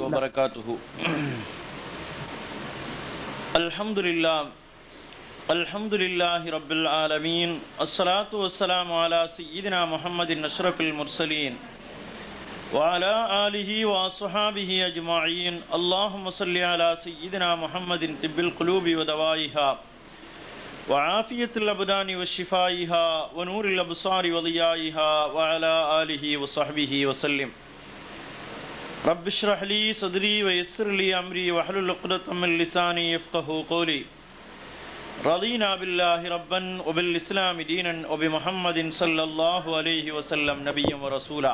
وبركاته الحمد لله الحمد لله رب العالمين الصلاة والسلام على سيدنا محمد أشرف المرسلين وعلى آله وصحابه أجمعين اللهم صل على سيدنا محمد طب القلوب ودوائها وعافية الأبدان وشفائها ونور الأبصار وضيائها وعلى آله وصحبه وسلم رب اشرح لي صدري ويسر لي أمري واحلل عقدة من لساني يفقه قولي رضينا بالله ربا وبالإسلام دينا وبمحمد صلى الله عليه وسلم نبيا ورسولا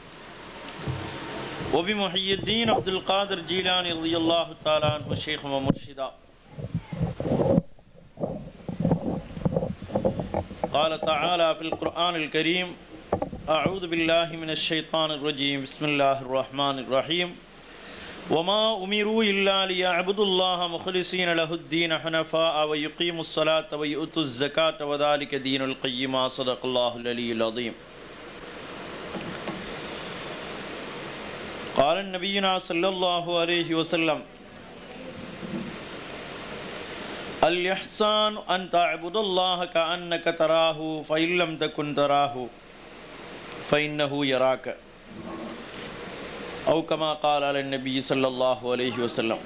وبمحي الدين عبد القادر جيلاني رضي الله تعالى عنه الشيخ ومرشدا قال تعالى في القرآن الكريم أعوذ بالله من الشيطان الرجيم بسم الله الرحمن الرحيم وما أمروا إلا ليعبدوا الله مخلصين له الدين حنفاء ويقيموا الصلاة ويؤتوا الزكاة وذلك دين القيمة صدق الله العلي العظيم قال النبينا صلى الله عليه وسلم الإحسان أن تعبد الله كأنك تراه فإن لم تكن تراه فإنه يراك أو كما قال على النبي صلى الله عليه وسلم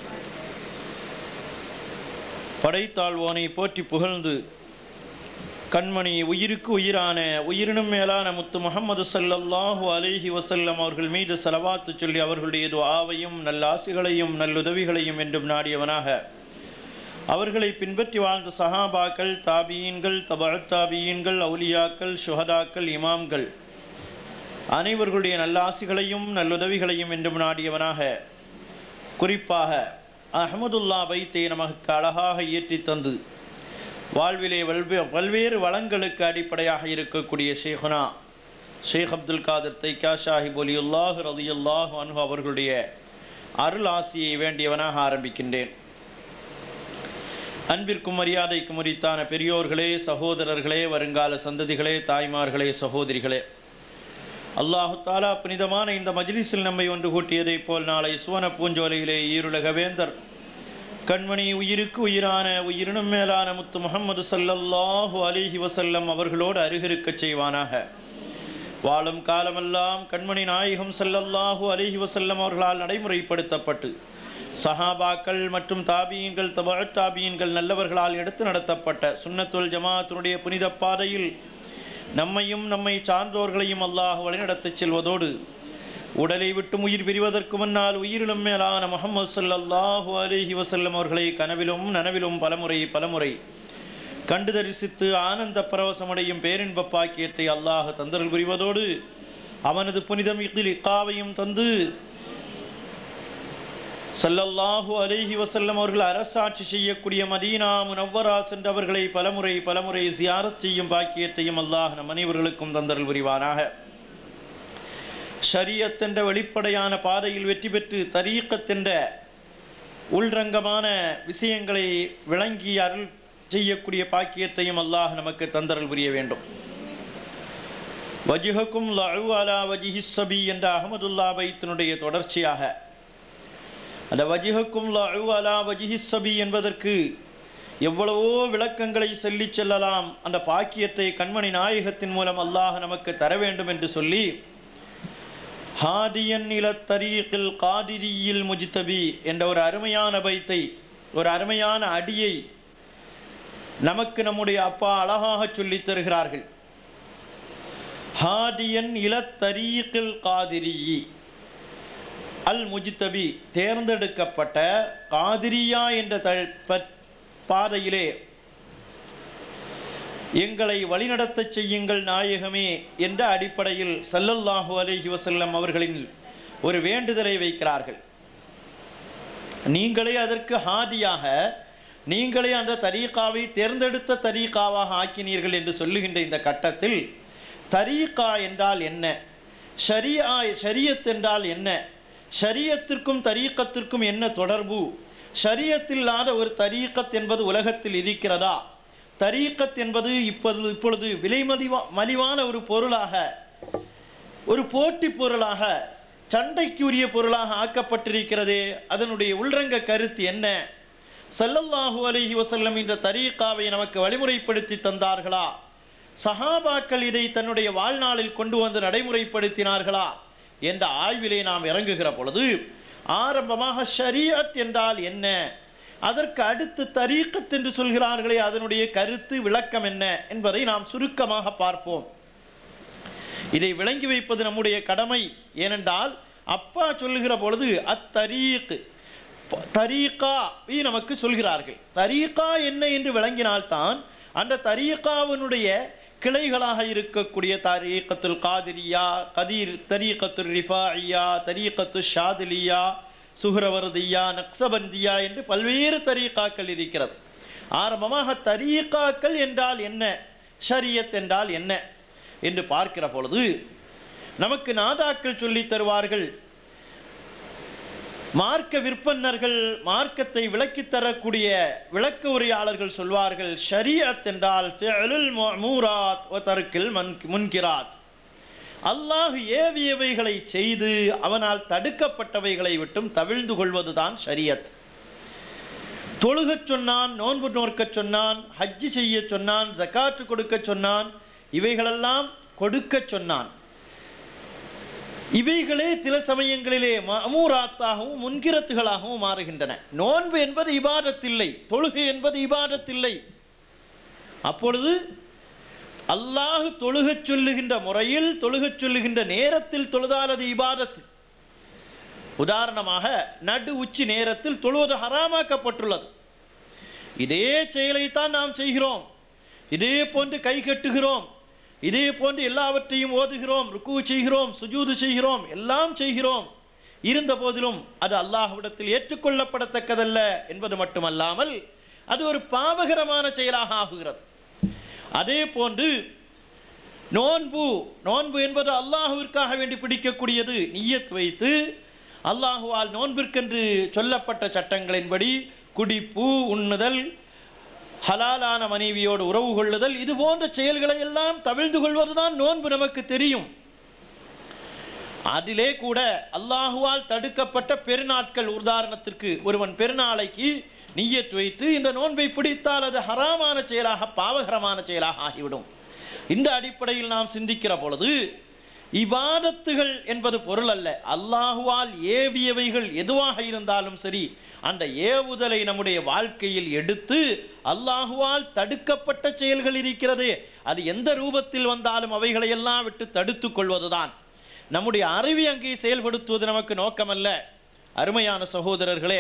படைத்தாழ்வோனை போற்றி புகழ்ந்து கண்மணி உயிருக்கு உயிரான உயிரினும் மேலான முத்து முகமது சல்லல்லாஹு அலைஹி வசல்லம் அவர்கள் மீது செலவாத்து சொல்லி அவர்களுடைய துஆவையும் நல்லாசிகளையும் நல்லுதவிகளையும் என்றும் நாடியவனாக அவர்களை பின்பற்றி வாழ்ந்த சஹாபாக்கள் தாபியீன்கள் தபழ் தாபியீன்கள் அவுலியாக்கள் சுஹதாக்கள் இமாம்கள் அனைவர்களுடைய நல்லாசிகளையும் நல்லுதவிகளையும் என்றும் நாடியவனாக குறிப்பாக அஹமதுல்லா பைத்தை நமக்கு அழகாக இயற்றி தந்து வாழ்விலே வல்வே பல்வேறு வளங்களுக்கு அடிப்படையாக இருக்கக்கூடிய ஷேகுனா ஷேக் அப்துல் காதர் தைக்கா ஷாஹிப் ஒலியுல்லாஹ் ரதியுல்லாஹ் அன்ஹு அவர்களுடைய அருள் ஆசியை வேண்டியவனாக ஆரம்பிக்கின்றேன் அன்பிற்கும் மரியாதைக்கும் உரித்தான பெரியோர்களே சகோதரர்களே வருங்கால சந்ததிகளே தாய்மார்களே சகோதரிகளே அல்லாஹு தாலா புனிதமான இந்த மஜ்லிஸில் நம்மை ஒன்று கூட்டியதைப் போல் நாளை சுவன பூஞ்சோலையிலே ஈருலக வேந்தர் கண்மணி உயிருக்கு உயிரான உயிரினும் மேலான முத்து முகமது சல்லல்லாஹு அலிஹி வசல்லம் அவர்களோடு அருகிருக்கச் செய்வானாக வாழும் காலமெல்லாம் கண்மணி நாயகம் சல்லல்லாஹு அலிஹி வசல்லம் அவர்களால் நடைமுறைப்படுத்தப்பட்டு சஹாபாக்கள் மற்றும் தாபியன்கள் தபா தாபியன்கள் நல்லவர்களால் எடுத்து நடத்தப்பட்ட சுன்னத்துல் ஜமாத்தினுடைய புனித பாதையில் நம்மையும் நம்மை சார்ந்தோர்களையும் அல்லாஹ் வழிநடத்தச் செல்வதோடு உடலை விட்டு உயிர் பிரிவதற்கு முன்னால் உயிரிலும் மேலான முகமது சல்லல்லாஹு அலிஹி வசல்லம் அவர்களை கனவிலும் நனவிலும் பலமுறை பலமுறை கண்டு தரிசித்து ஆனந்த பரவசமடையும் பேரின்ப பாக்கியத்தை அல்லாஹ் தந்தரல் புரிவதோடு அவனது புனிதம் இதில் இக்காவையும் தந்து சல்லல்லாஹு அலைஹி வசல்லம் அவர்கள் அரசாட்சி செய்யக்கூடிய மதீனா முனவ்வரா சென்றவர்களை பலமுறை பலமுறை சியாரத் செய்யும் பாக்கியத்தையும் அல்லாஹ் நம் அனைவர்களுக்கும் தந்தரல் புரிவானாக ஷரியத் என்ற வெளிப்படையான பாதையில் வெற்றி பெற்று தரீக்கத் என்ற உள்ரங்கமான விஷயங்களை விளங்கி அருள் செய்யக்கூடிய பாக்கியத்தையும் அல்லாஹ் நமக்கு தந்தரல் புரிய வேண்டும் வஜுஹக்கும் லஅு அலா வஜிஹி சபி என்ற அகமதுல்லா பைத்தினுடைய தொடர்ச்சியாக அந்த வஜிஹக்கும் லஅு அலா வஜிஹி சபி என்பதற்கு எவ்வளவோ விளக்கங்களை சொல்லி செல்லலாம் அந்த பாக்கியத்தை கண்மணி நாயகத்தின் மூலம் அல்லாஹ் நமக்கு தர வேண்டும் என்று சொல்லி ஹாதியன் இல தரீகில் காதிரியில் முஜித்தபி என்ற ஒரு அருமையான பைத்தை ஒரு அருமையான அடியை நமக்கு நம்முடைய அப்பா அழகாக சொல்லித் தருகிறார்கள் ஹாதியன் இல தரீகில் காதிரிyi அல் முஜித்தபி தேர்ந்தெடுக்கப்பட்ட காதிரியா என்ற த பாதையிலே எங்களை வழிநடத்தச் செய்யுங்கள் நாயகமே என்ற அடிப்படையில் சல்லல்லாஹு அலைஹி வசல்லம் அவர்களின் ஒரு வேண்டுதலை வைக்கிறார்கள் நீங்களே அதற்கு ஹாதியாக நீங்களே அந்த தரீகாவை தேர்ந்தெடுத்த தரீகாவாக ஆக்கினீர்கள் என்று சொல்லுகின்ற இந்த கட்டத்தில் தரீகா என்றால் என்ன ஷரியா ஷரியத் என்றால் என்ன ஷரியத்திற்கும் தரீக்கத்திற்கும் என்ன தொடர்பு ஷரியத்தில்லாத ஒரு தரீக்கத் என்பது உலகத்தில் இருக்கிறதா தரீக்கத் என்பது இப்பொழுது இப்பொழுது விலை மலிவா மலிவான ஒரு பொருளாக ஒரு போட்டி பொருளாக சண்டைக்குரிய பொருளாக ஆக்கப்பட்டிருக்கிறதே அதனுடைய உள்ரங்க கருத்து என்ன ஸல்லல்லாஹு அலைஹி வஸல்லம் இந்த தரீகாவை நமக்கு வழிமுறைப்படுத்தி தந்தார்களா சஹாபாக்கள் இதை தன்னுடைய வாழ்நாளில் கொண்டு வந்து நடைமுறைப்படுத்தினார்களா என்ற ஆய்விலே நாம் இறங்குகிற பொழுது ஆரம்பமாக ஷரியத் என்றால் என்ன அதற்கு அடுத்து தரீக்கத் என்று சொல்கிறார்களே அதனுடைய கருத்து விளக்கம் என்ன என்பதை நாம் சுருக்கமாக பார்ப்போம் இதை விளங்கி வைப்பது நம்முடைய கடமை ஏனென்றால் அப்பா சொல்லுகிற பொழுது அத்தரீக் தரீகா நமக்கு சொல்கிறார்கள் தரீகா என்ன என்று விளங்கினால்தான் அந்த தரீகாவினுடைய கிளைகளாக இருக்கக்கூடிய தரீகத்துல் காதிரியா கதீர் தரீகத்துல் ரிஃபாயியா தரீகத்து ஷாதிலியா சுஹரவர்தியா நக்சபந்தியா என்று பல்வேறு தரீகாக்கள் இருக்கிறது ஆரம்பமாக தரீகாக்கள் என்றால் என்ன ஷரியத் என்றால் என்ன என்று பார்க்கிற பொழுது நமக்கு நாதாக்கள் சொல்லித் தருவார்கள் மார்க்க விற்பன்னர்கள் மார்க்கத்தை விளக்கித் தரக்கூடிய விளக்க உரையாளர்கள் சொல்வார்கள் ஷரியத் என்றால் ஃபிஅலுல் மஅமூராத் வ தர்க்கில் மன் முன்கிராத் அல்லாஹ் ஏவியவைகளை செய்து அவனால் தடுக்கப்பட்டவைகளை விட்டும் தவிழ்ந்து கொள்வதுதான் ஷரியத் தொழுகச் சொன்னான் நோன்பு நோற்கச் சொன்னான் ஹஜ்ஜி செய்ய சொன்னான் ஜகாத்து கொடுக்கச் சொன்னான் இவைகளெல்லாம் கொடுக்கச் சொன்னான் இவைகளே சில சமயங்களிலே மமூராத்தாகவும் முன்கிரத்துகளாகவும் மாறுகின்றன நோன்பு என்பது இபாதத்தில்லை தொழுகை என்பது இபாதத்தில்லை அப்பொழுது அல்லாஹ் தொழுகச் சொல்லுகின்ற முறையில் தொழுகச் சொல்லுகின்ற நேரத்தில் தொழுதால் அது இபாதத்து உதாரணமாக நடு உச்சி நேரத்தில் தொழுவது ஹராமாக்கப்பட்டுள்ளது இதே செயலைத்தான் நாம் செய்கிறோம் இதே போன்று கை கட்டுகிறோம் இதே போன்று எல்லாவற்றையும் ஓதுகிறோம் ருக்கு செய்கிறோம் சுஜூது செய்கிறோம் எல்லாம் செய்கிறோம் இருந்த போதிலும் அது அல்லாஹ்விடத்தில் ஏற்றுக்கொள்ளப்படத்தக்கதல்ல என்பது மட்டுமல்லாமல் அது ஒரு பாவகரமான செயலாக ஆகுகிறது அதே போன்று நோன்பு நோன்பு என்பது அல்லாஹுவிற்காக வேண்டி பிடிக்கக்கூடியது நிய்யத் வைத்து அல்லாஹுவால் நோன்பிற்கென்று சொல்லப்பட்ட சட்டங்களின்படி குடிப்பு உண்ணுதல் ஹலாலான மனைவியோடு உறவு கொள்ளுதல் இது போன்ற செயல்களை எல்லாம் தவிழ்ந்து கொள்வதுதான் நோன்பு நமக்கு தெரியும் அதிலே கூட அல்லாஹுவால் தடுக்கப்பட்ட பெருநாட்கள் உதாரணத்திற்கு ஒருவன் பெருநாளைக்கு நீயத் வைத்து இந்த நோன்பை பிடித்தால் அது ஹராமான செயலாக பாவகரமான செயலாக ஆகிவிடும் இந்த அடிப்படையில் நாம் சிந்திக்கிற பொழுது இபாதத்துகள் என்பது பொருள் அல்ல அல்லாஹுவால் ஏவியவைகள் எதுவாக இருந்தாலும் சரி அந்த ஏவுதலை நம்முடைய வாழ்க்கையில் எடுத்து அல்லாஹுவால் தடுக்கப்பட்ட செயல்கள் இருக்கிறது அது எந்த ரூபத்தில் வந்தாலும் அவைகளை எல்லாம் விட்டு தடுத்துக் கொள்வதுதான் நம்முடைய அறிவை அங்கே செயல்படுத்துவது நமக்கு நோக்கமல்ல அருமையான சகோதரர்களே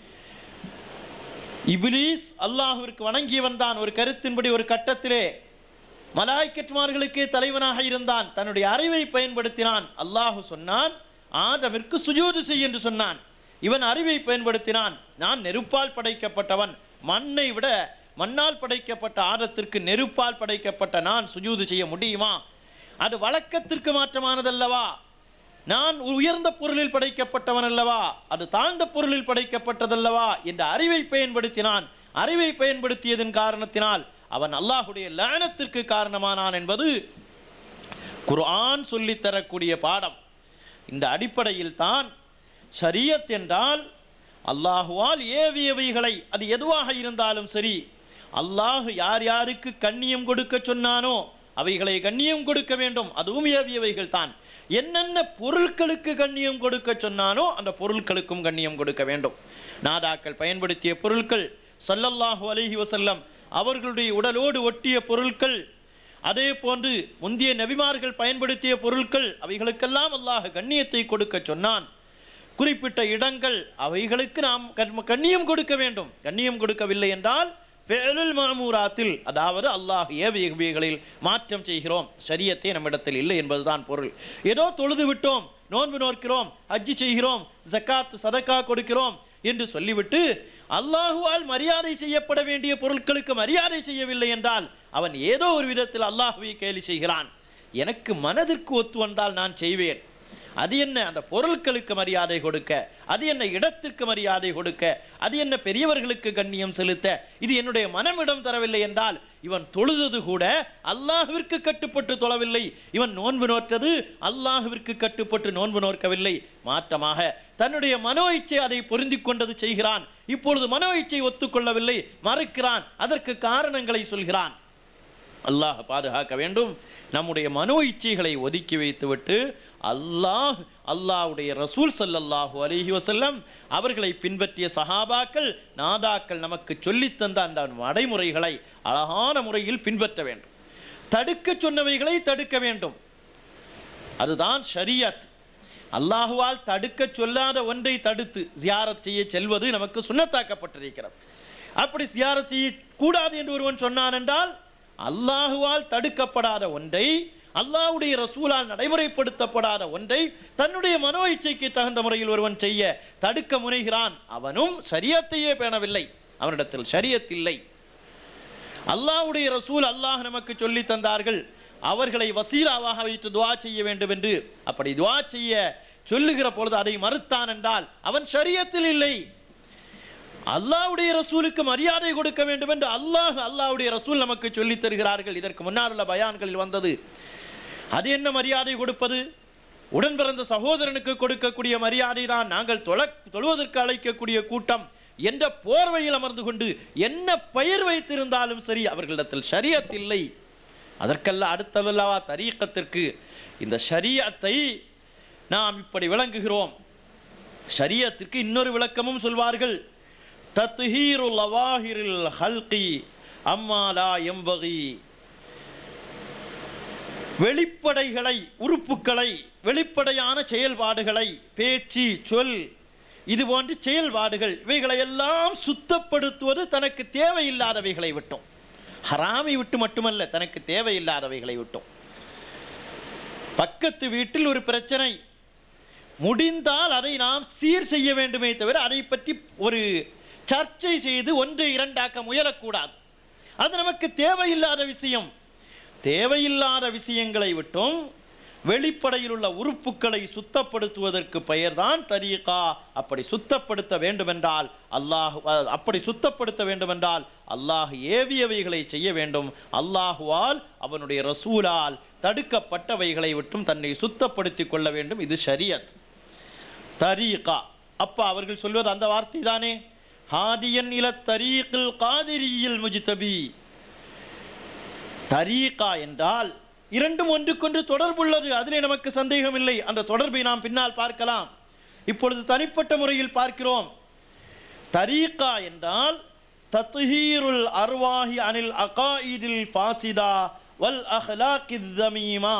இபிலீஸ் அல்லாஹுவிற்கு வணங்கி வந்தான் ஒரு கருத்தின்படி ஒரு கட்டத்திலே மலாய்க்கட்மார்களுக்கே தலைவனாக இருந்தான் தன்னுடைய அறிவை பயன்படுத்தினான் அல்லாஹு சொன்னான் ஆதவிற்கு சுஜூது செய் என்று சொன்னான் இவன் அறிவை பயன்படுத்தினான் நான் நெருப்பால் படைக்கப்பட்டவன் மண்ணை விட மண்ணால் படைக்கப்பட்ட ஆதத்திற்கு நெருப்பால் படைக்கப்பட்ட நான் சுஜூது செய்ய முடியுமா அது வழக்கத்திற்கு மாற்றமானதல்லவா நான் உயர்ந்த பொருளில் படைக்கப்பட்டவன் அல்லவா அது தாழ்ந்த பொருளில் படைக்கப்பட்டதல்லவா என்ற அறிவை பயன்படுத்தினான் அறிவை பயன்படுத்தியதன் காரணத்தினால் அவன் அல்லாஹுடைய லானத்திற்கு காரணமானான் என்பது குர்ஆன் சொல்லித் தரக்கூடிய பாடம் இந்த அடிப்படையில் தான் ஷரியத் என்றால் அல்லாஹுவால் ஏவியவைகளை அது எதுவாக இருந்தாலும் சரி அல்லாஹ் யார் யாருக்கு கண்ணியம் கொடுக்க சொன்னானோ அவைகளை கண்ணியம் கொடுக்க வேண்டும் அதுவும் ஏவியவைகள் தான் என்னென்ன பொருட்களுக்கு கண்ணியம் கொடுக்க சொன்னானோ அந்த பொருட்களுக்கும் கண்ணியம் கொடுக்க வேண்டும் நாதாக்கள் பயன்படுத்திய பொருட்கள் ஸல்லல்லாஹு அலைஹி வஸல்லம் அவர்களுடைய உடலோடு ஒட்டிய பொருட்கள் அதே போன்று முந்திய நபிமார்கள் பயன்படுத்திய பொருட்கள் அவைகளுக்கெல்லாம் அல்லாஹ் கண்ணியத்தை கொடுக்க சொன்னான் குறிப்பிட்ட இடங்கள் அவைகளுக்கு நாம் கண்ம- கண்ணியம் கொடுக்க வேண்டும் கண்ணியம் கொடுக்கவில்லை என்றால் ஃபெஅலுல் மாமூராத்தில் அதாவது அல்லாஹ் ஏவியவைகளில் மாற்றம் செய்கிறோம் ஷரியத்தே நம்மிடத்தில் இல்லை என்பதுதான் பொருள் ஏதோ தொழுது விட்டோம் நோன்பு நோக்கிறோம் ஹஜ்ஜி செய்கிறோம் ஜக்காத் சதக்கா கொடுக்கிறோம் என்று சொல்லிவிட்டு அல்லாஹுவால் மரியாதை செய்யப்பட வேண்டிய பொருட்களுக்கு மரியாதை செய்யவில்லை என்றால் அவன் ஏதோ ஒரு விதத்தில் அல்லாஹுவை கேலி செய்கிறான் எனக்கு மனதிற்கு ஒத்து வந்தால் நான் செய்வேன் அது என்ன அந்த பொருட்களுக்கு மரியாதை கொடுக்க அது என்ன இடத்திற்கு மரியாதை கொடுக்க அது என்ன பெரியவர்களுக்கு கண்ணியம் செலுத்த இது என்னுடைய மனமிடம் தரவில்லை என்றால் இவன் தொழுதது கூட அல்லாஹ்விற்கு கட்டுப்பட்டு தொழவில்லை இவன் நோன்பு நோற்றது அல்லாஹ்விற்கு கட்டுப்பட்டு நோன்பு நோக்கவில்லை மாற்றமாக தன்னுடைய மனோ இச்சை அதை பொருந்திக் கொண்டது செய்கிறான் இப்பொழுது மனோ இச்சை ஒத்துக்கொள்ளவில்லை மறுக்கிறான் அதற்கு காரணங்களை சொல்கிறான் அல்லாஹ் பாதுகாக்க வேண்டும் நம்முடைய மனோ இச்சைகளை ஒதுக்கி வைத்துவிட்டு அல்லாஹ் அல்லாஹ்வுடைய ரசூல் ஸல்லல்லாஹு அலைஹி வஸல்லம் அவர்களை பின்பற்றிய சஹாபாக்கள் நாதாக்கள் நமக்கு சொல்லித் தந்த அந்த நடைமுறைகளை அழகான முறையில் பின்பற்ற வேண்டும் தடுக்க சொன்னவைகளை தடுக்க வேண்டும் அதுதான் ஷரியத் அல்லாஹுவால் தடுக்க சொல்லாத ஒன்றை தடுத்து ஜியாரத் செய்ய செல்வது நமக்கு சுண்ணத்தாக்கப்பட்டிருக்கிறது அப்படி ஜியாரத் செய்ய கூடாது என்று ஒருவன் சொன்னான் என்றால் அல்லாஹுவால் தடுக்கப்படாத ஒன்றை அல்லாஹ்வுடைய ரசூலால் நடைமுறைப்படுத்தப்படாத ஒன்றை தன்னுடைய மனோ இச்சைக்கு தகுந்த முறையில் ஒருவன் செய்ய தடுக்க முனைகிறான் அவனும் சரியத்தையே பேணவில்லை அவனிடத்தில் ஷரியத் இல்லை அல்லாஹ்வுடைய ரசூல் அல்லாஹ் நமக்கு சொல்லி தந்தார்கள் அவர்களை வசீலாவாக வைத்து துஆ செய்ய வேண்டும் என்று அப்படி துஆ செய்ய சொல்லுகிற பொழுது அதை மறுத்தான் என்றால் அவன் ஷரியத்தில் இல்லை அல்லாஹ்வுடைய ரசூலுக்கு மரியாதை கொடுக்க வேண்டும் என்று அல்லாஹ் அல்லாஹ்வுடைய ரசூல் நமக்கு சொல்லித் தருகிறார்கள் இதற்கு முன்னால் உள்ள பயான்களில் வந்தது அது என்ன மரியாதை கொடுப்பது உடன் பிறந்த சகோதரனுக்கு கொடுக்கக்கூடிய மரியாதை தான் நாங்கள் தொழ தொழுவதற்கு அழைக்கக்கூடிய கூட்டம் என்ற போர்வையில் அமர்ந்து கொண்டு என்ன பெயர் வைத்திருந்தாலும் சரி அவர்களிடத்தில் ஷரியத் இல்லை அதற்கல்ல அடுத்ததல்லவா தரீக்கத்திற்கு இந்த ஷரியத்தை நாம் இப்படி விளங்குகிறோம் ஷரியத்திற்கு இன்னொரு விளக்கமும் சொல்வார்கள் தத்ஹீரு லவாஹிரில் ஹல்கி அம்மாலா எம்பகி வெளிப்படைகளை உறுப்புக்களை வெளிப்படையான செயல்பாடுகளை பேச்சு சொல் இது போன்ற செயல்பாடுகள் இவைகளை எல்லாம் சுத்தப்படுத்துவது தனக்கு தேவையில்லாதவைகளை விட்டோம் ஹராமை விட்டு மட்டுமல்ல தனக்கு தேவையில்லாதவைகளை விட்டோம் பக்கத்து வீட்டில் ஒரு பிரச்சனை முடிந்தால் அதை நாம் சீர் செய்ய வேண்டுமே தவிர அதை பற்றி ஒரு சர்ச்சை செய்து ஒன்று இரண்டாக்க முயலக்கூடாது அது நமக்கு தேவையில்லாத விஷயம் தேவையில்லாத விஷயங்களை விட்டும் வெளிப்படையில் உள்ள உறுப்புகளை சுத்தப்படுத்துவதற்கு பெயர்தான் தரீகா அப்படி சுத்தப்படுத்த வேண்டுமென்றால் அல்லாஹ் அஹ், அப்படி சுத்தப்படுத்த வேண்டுமென்றால் அல்லாஹ் ஏவியவைகளை செய்ய வேண்டும் அல்லாஹுவால் அவனுடைய ரசூலால் தடுக்கப்பட்டவைகளை விட்டும் தன்னை சுத்தப்படுத்திக் கொள்ள வேண்டும் இது ஷரியத் தரீகா அப்ப அவர்கள் சொல்வது அந்த வார்த்தை தானே ஹாதியன் இல தரீகில் காதிரியில் முஜ்தபி தரீகா என்றால் இரண்டும் ஒன்றுக்கொன்று தொடர்புள்ளது அதிலே நமக்கு சந்தேகம் இல்லை அந்த தொடர்பை நாம் பின்னால் பார்க்கலாம் இப்பொழுது தனிப்பட்ட முறையில் பார்க்கிறோம் தரீகா என்றால் தத்ஹீருல் அர்வாஹி அனில் அகாயிதில் ஃபாசிதா வல் அஹ்லாக்கித் தமீமா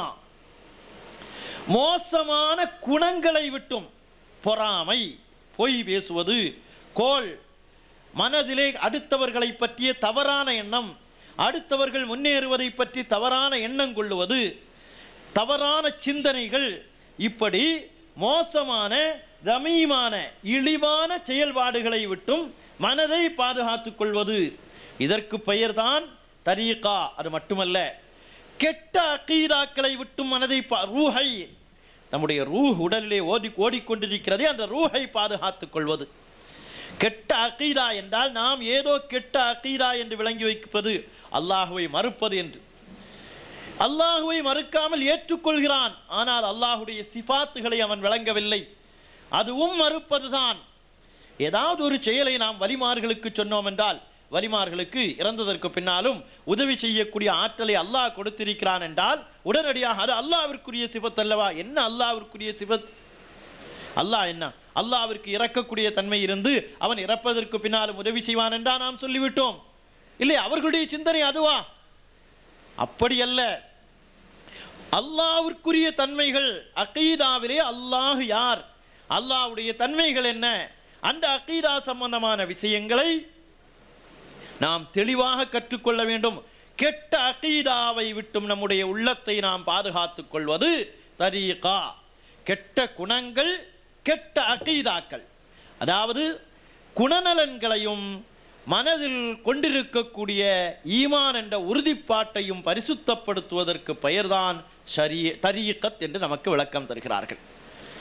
மோசமான குணங்களை விட்டும் பொறாமை பொய் பேசுவது கோள் மனதிலே அடுத்தவர்களை பற்றிய தவறான எண்ணம் அடுத்தவர்கள் முன்னேறுவதை பற்றி தவறான எண்ணம் கொள்ளுவது தவறான சிந்தனைகள் இப்படி மோசமான தமீமான இழிவான செயல்பாடுகளை விட்டும் மனதை பாதுகாத்துக் கொள்வது இதற்கு பெயர்தான் தரீகா அது மட்டுமல்ல கெட்ட அக்கீதாக்களை விட்டும் மனதை பா- ரூஹை நம்முடைய ரூஹ் உடலிலே ஓடி ஓடிக்கொண்டிருக்கிறதே அந்த ரூஹை பாதுகாத்துக் கொள்வது கெட்ட அகீதா என்றால் நாம் ஏதோ கெட்ட அகீதா என்று விளங்கி வைப்பது அல்லாஹுவை மறுப்பது என்று அல்லாஹுவை மறுக்காமல் ஏற்றுக்கொள்கிறான் ஆனால் அல்லாஹுடைய சிஃபாத்துகளை அவன் விளங்கவில்லை அதுவும் மறுப்பதுதான் ஏதாவது ஒரு செயலை நாம் வலிமார்களுக்கு சொன்னோம் என்றால் வலிமார்களுக்கு இறந்ததற்கு பின்னாலும் உதவி செய்யக்கூடிய ஆற்றலை அல்லாஹ் கொடுத்திருக்கிறான் என்றால் உடனடியாக அது அல்லாஹ்விற்குரிய சிபத் அல்லவா என்ன அல்லாஹ்விற்குரிய சிபத் அல்லாஹ் என்ன அல்லாஹ்விற்கு இறக்கக்கூடிய தன்மை இருந்து அவன் இறப்பதற்கு பின்னாலும் உதவி செய்வான் என்றா நாம் சொல்லிவிட்டோம் இல்லை அவர்களுடைய சிந்தனை அதுவா அப்படி அல்ல அல்லாஹ்விற்குரிய தன்மைகள் அகீதாவிலே அல்லாஹ் யார் அல்லாஹ்வுடைய தன்மைகள் என்ன அந்த அகீதா சம்பந்தமான விஷயங்களை நாம் தெளிவாக கற்றுக்கொள்ள வேண்டும் கெட்ட அகீதாவை விட்டும் நம்முடைய உள்ளத்தை நாம் பாதுகாத்துக் கொள்வது தரீகா கெட்ட குணங்கள் கெட்ட அகீதாக்கள் அதாவது குணநலன்களையும் மனதில் கொண்டிருக்கக்கூடிய ஈமான் என்ற உறுதிப்பாட்டையும் பரிசுத்தப்படுத்துவதற்கு பெயர்தான் ஷரிய தரீகத் என்று நமக்கு விளக்கம் தருகிறார்கள்